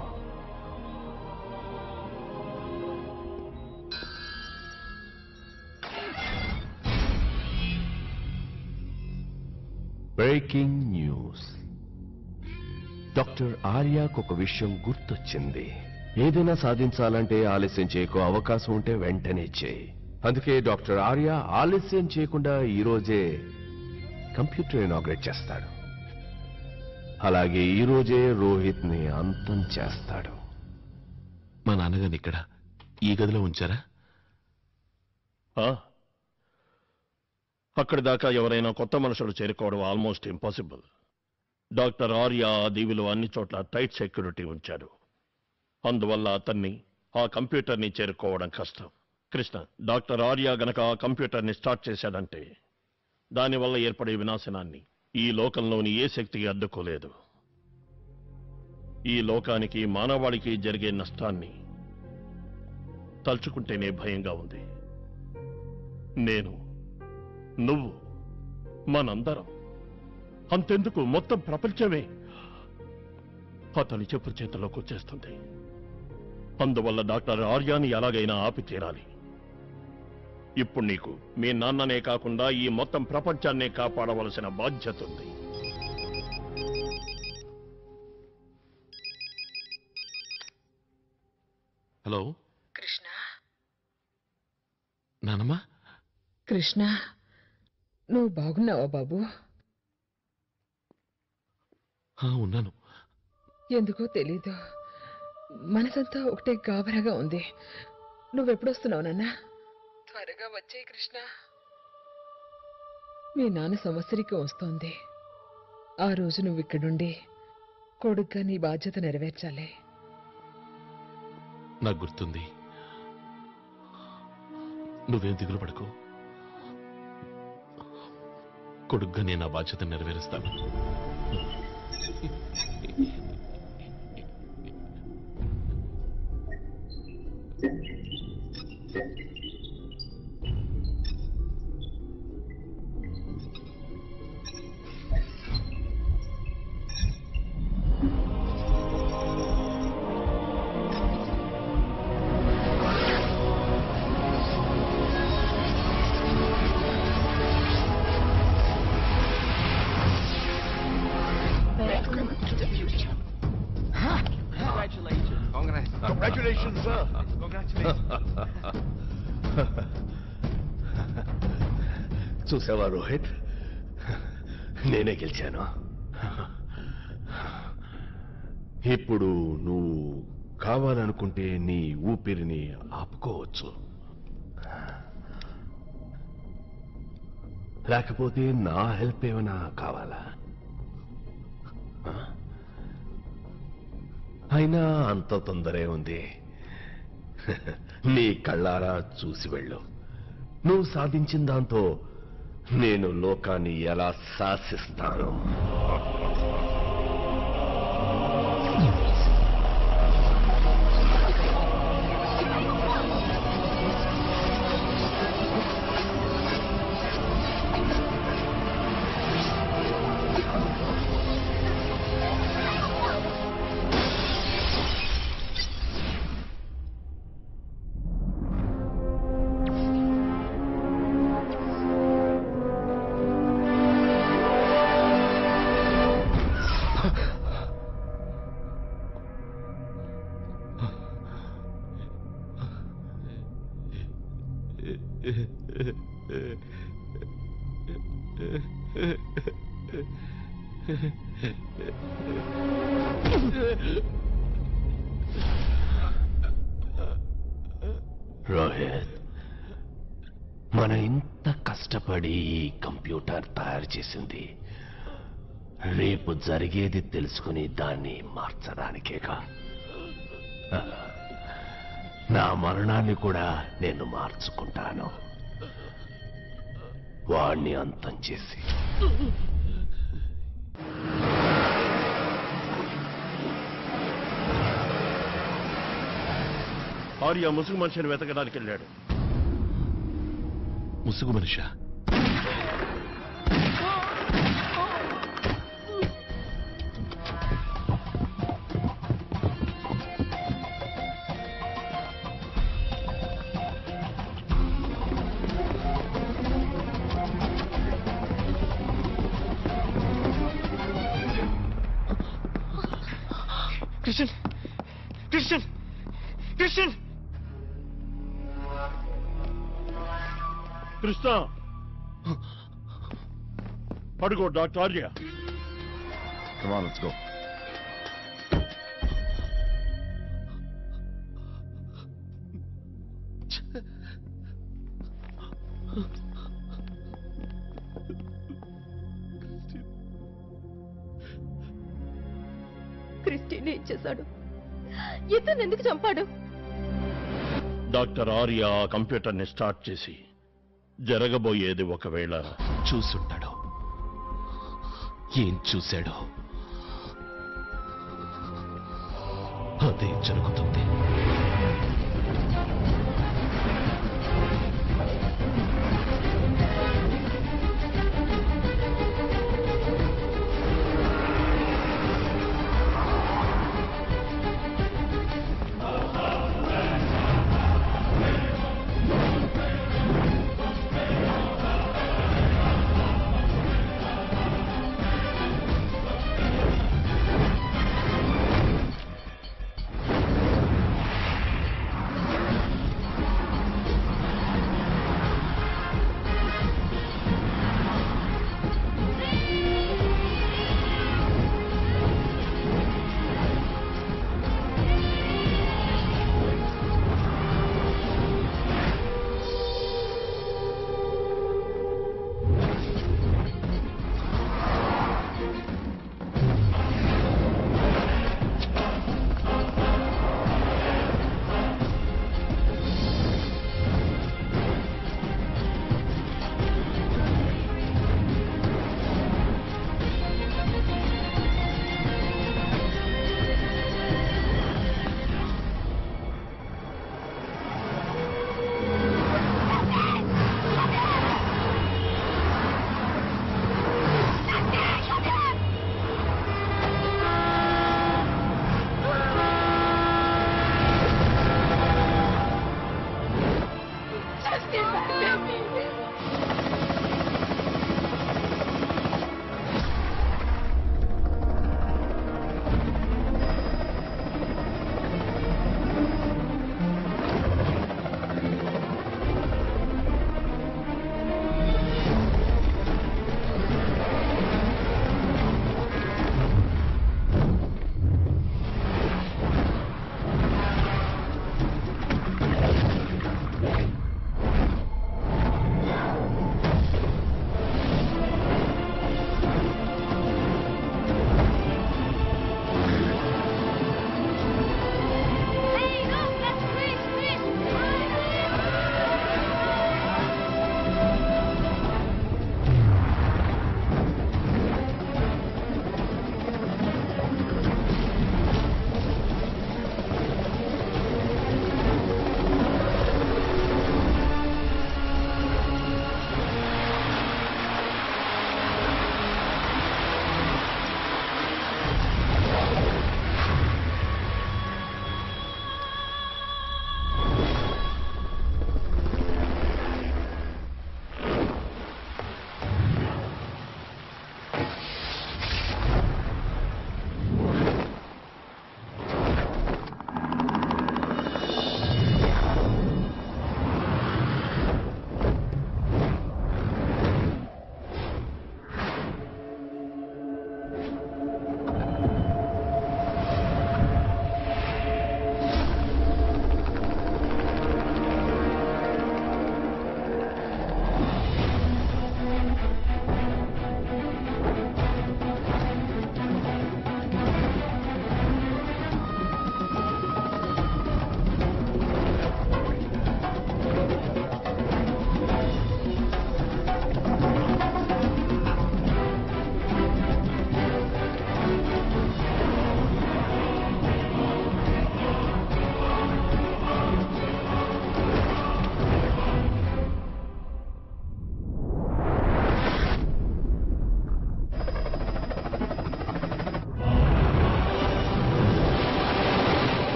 Breaking news doctor ఆర్యాకు ఒక విషయం గుర్తొచ్చింది ఏదైనా సాధించాలంటే ఆలస్యం చేయకు అవకాశం ఉంటే వెంటనే చేయి అందుకే డాక్టర్ ఆర్య ఆలస్యం చేయకుండా ఈ రోజే కంప్యూటర్ ఇనాగ్రేట్ చేస్తాడు అలాగే ఈ రోజే రోహిత్ ని అంతం చేస్తాడు మా నాన్నగారిని ఇక్కడ ఈ గదిలో ఉంచారా ఆ? అక్కడి దాకా ఎవరైనా కొత్త మనుషులు చేరుకోవడం ఆల్మోస్ట్ ఇంపాసిబుల్ డాక్టర్ ఆర్య ఆ దీవిలో అన్ని చోట్ల టైట్ సెక్యూరిటీ ఉంచారు అందువల్ల అతన్ని ఆ కంప్యూటర్ని చేరుకోవడం కష్టం కృష్ణ డాక్టర్ ఆర్య గనక ఆ కంప్యూటర్ని స్టార్ట్ చేశాడంటే దానివల్ల ఏర్పడే వినాశనాన్ని ఈ లోకంలోని ఏ శక్తికి అడ్డుకోలేదు ఈ లోకానికి మానవాళికి జరిగే నష్టాన్ని తలుచుకుంటేనే భయంగా ఉంది నేను నువ్వు మనందరం అంతెందుకు మొత్తం ప్రపంచమే అతని చెప్పు చేతిలోకి వచ్చేస్తుంది అందువల్ల డాక్టర్ ఆర్యాని ఎలాగైనా ఆపి తీరాలి ఇప్పుడు నీకు మీ నాన్ననే కాకుండా ఈ మొత్తం ప్రపంచాన్నే కాపాడవలసిన బాధ్యత ఉంది హలో కృష్ణ నానమ్మా కృష్ణ నువ్వు బాగున్నావా బాబు ఆ, ఉన్నాను ఎందుకో తెలీదు మనసంతా ఒకటే గాబరాగా ఉంది నువ్వెప్పుడొస్తున్నావు నాన్న త్వరగా వచ్చే కృష్ణ మీ నాన్న సంవత్సరికం వస్తోంది ఆ రోజు నువ్వు ఇక్కడుండి కొడుగ్గా నీ బాధ్యత నెరవేర్చాలి నాకు గుర్తుంది నువ్వేం దిగులు పడకు కొడుగ్గా నేను ఆ బాధ్యత నెరవేరుస్తాను Congratulations, sir. చూసావా రోహిత్ నేనే గెలిచాను ఇప్పుడు నువ్వు కావాలనుకుంటే నీ ఊపిరిని ఆపుకోవచ్చు లేకపోతే నా హెల్ప్ ఏమైనా కావాలా ఆ? అయినా అంత తొందరే ఉంది నీ కళ్ళారా చూసి వెళ్ళు నువ్వు సాధించిన దాంతో నేను లోకాన్ని ఎలా శాసిస్తాను రోహిత్ మనం ఇంత కష్టపడి ఈ కంప్యూటర్ తయారు చేసింది రేపు జరిగేది తెలుసుకుని దాన్ని మార్చడానికేగా నా మరణాన్ని కూడా నేను మార్చుకుంటాను వాణ్ణి అంతం చేసి ఆర్య ముసుగు మనిషిని వెతకడానికి వెళ్ళాడు ముసుగు Manisha Christian! Christian! Christian! Krishna అడుగో doctor Arya Come on, let's go. క్రిస్టిని ఇచ్చేశాడు ఇతను ఎందుకు చంపాడు డాక్టర్ ఆర్య ఆ కంప్యూటర్ని స్టార్ట్ చేసి జరగబోయేది ఒకవేళ చూసుంటాడు ఏం చూశాడో అదే జరుగుతుంది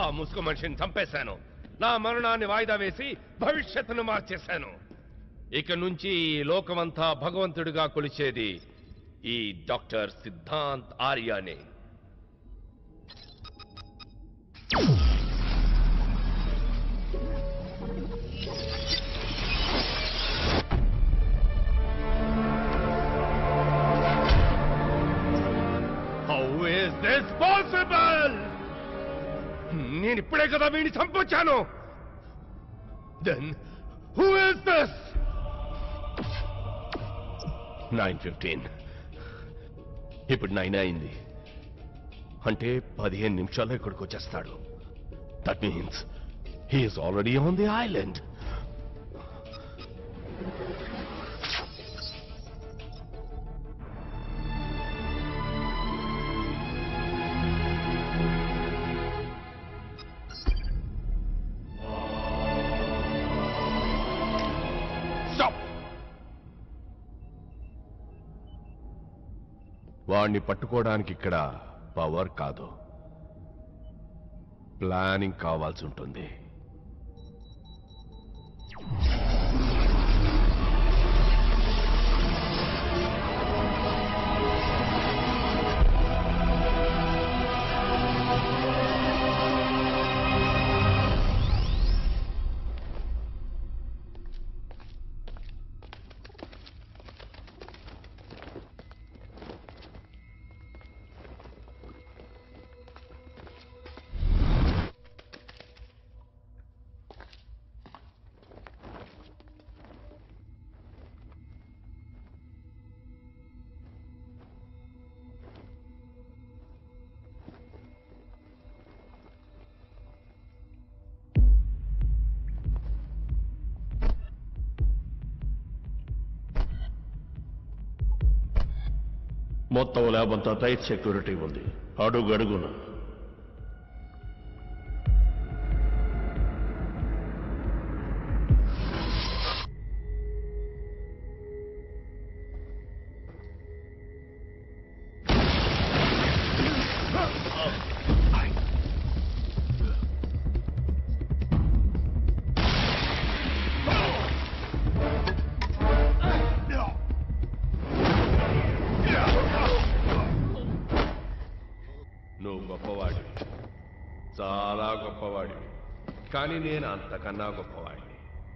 ముసుగు మనిషిని చంపేశాను నా మరణాన్ని వాయిదా వేసి భవిష్యత్తును మార్చేశాను ఇక నుంచి ఈ లోకమంతా భగవంతుడిగా కొలిచేది ఈ డాక్టర్ సిద్ధాంత్ ఆర్యానే హౌ ఇస్ దిస్ పాసిబుల్ నేను ఇప్పుడే కదా వీడిని చంపొచ్చాను then who is this nine fifteen ఇప్పుడు నైన్ అయింది అంటే పదిహేను నిమిషాల్లో ఇక్కడికి వచ్చేస్తాడు that means he's already on the island stop వాణ్ణి పట్టుకోవడానికి ఇక్కడ పవర్ కాదు ప్లానింగ్ కావాల్సి ఉంటుంది మొత్తం ల్యాబ్ అంతా టైట్ సెక్యూరిటీ ఉంది అడుగు అడుగున నువ్వు గొప్పవాడివి చాలా గొప్పవాడివి కానీ నేను అంతకన్నా గొప్పవాడిని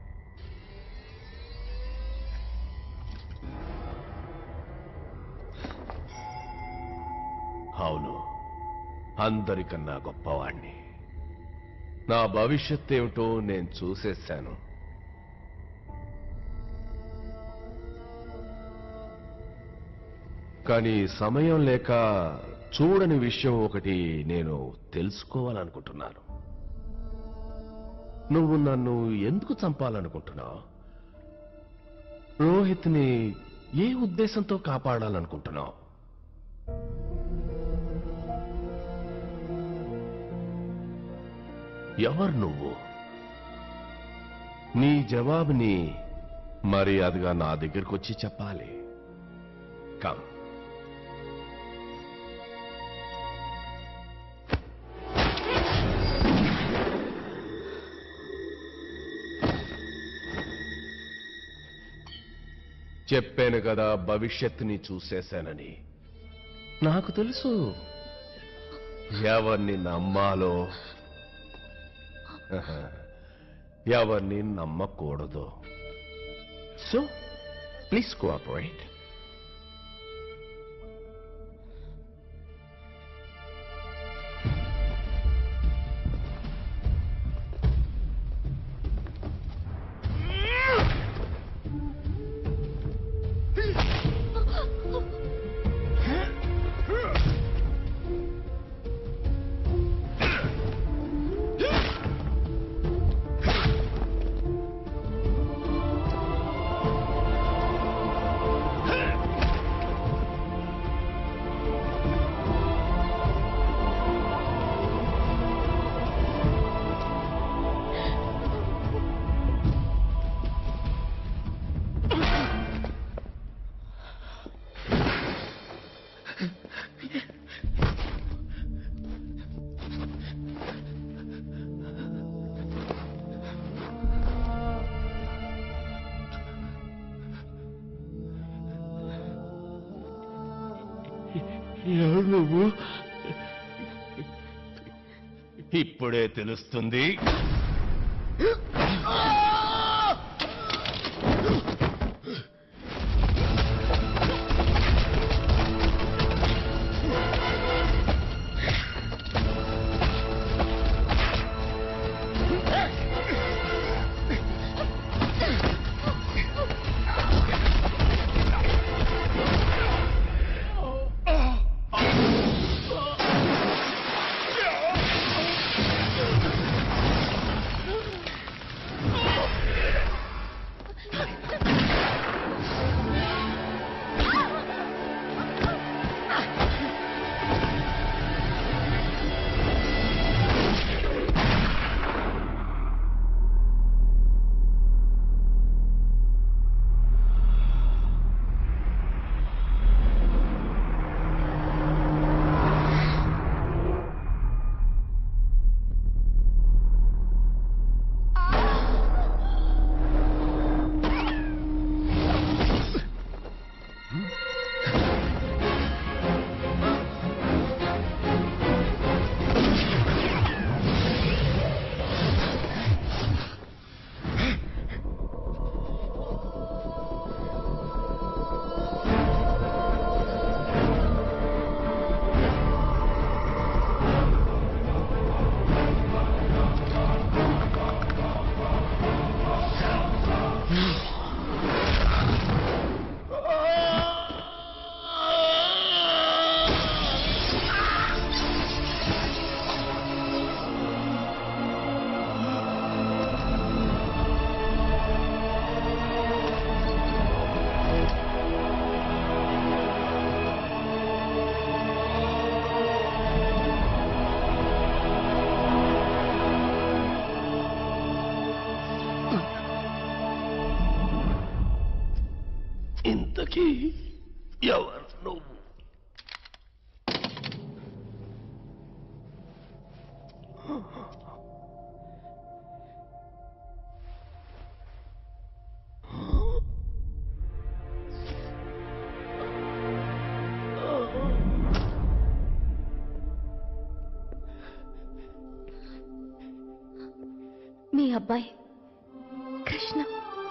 అవును అందరికన్నా గొప్పవాణ్ణి నా భవిష్యత్ ఏమిటో నేను చూసేశాను కానీ సమయం లేక చూడని విషయం ఒకటి నేను తెలుసుకోవాలనుకుంటున్నాను నువ్వు నన్ను ఎందుకు చంపాలనుకుంటున్నావు రోహిత్ని ఏ ఉద్దేశంతో కాపాడాలనుకుంటున్నావు ఎవరు నువ్వు నీ జవాబుని మర్యాదగా నా దగ్గరకు వచ్చి చెప్పాలి కమ్ చెప్పాను కదా భవిష్యత్తుని చూసేశానని నాకు తెలుసు ఎవరిని నమ్మాలో ఎవరిని నమ్మకూడదు సో ప్లీజ్ కోఆపరేట్ ఎవరు నువ్వు ఇప్పుడే తెలుస్తుంది ఇంతకీ ఎవరు నువ్వు మీ అబ్బాయి కృష్ణ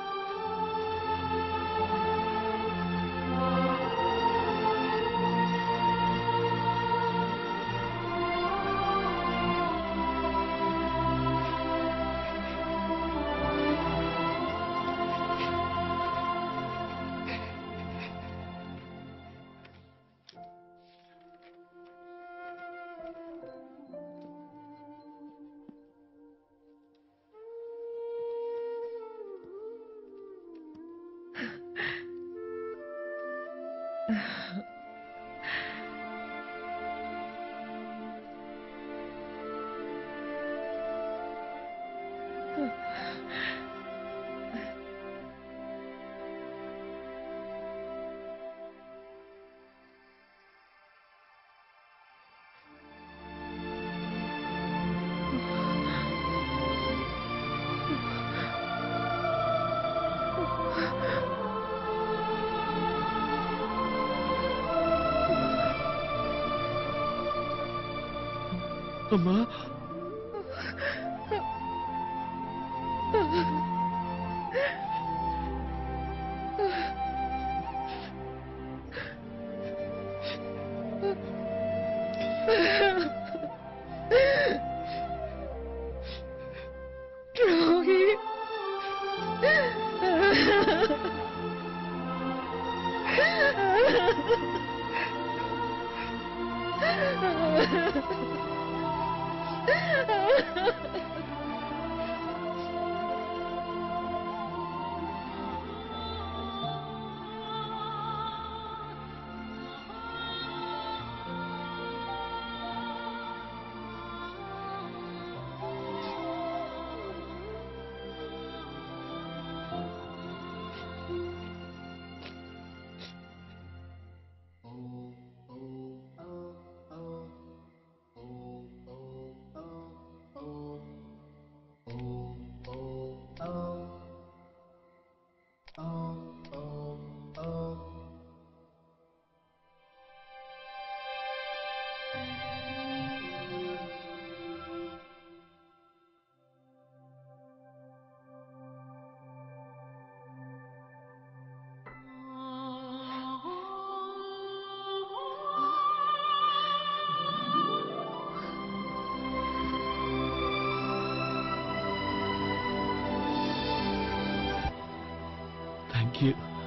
అమ్మా ద్రోహి థ్యాంక్ యూ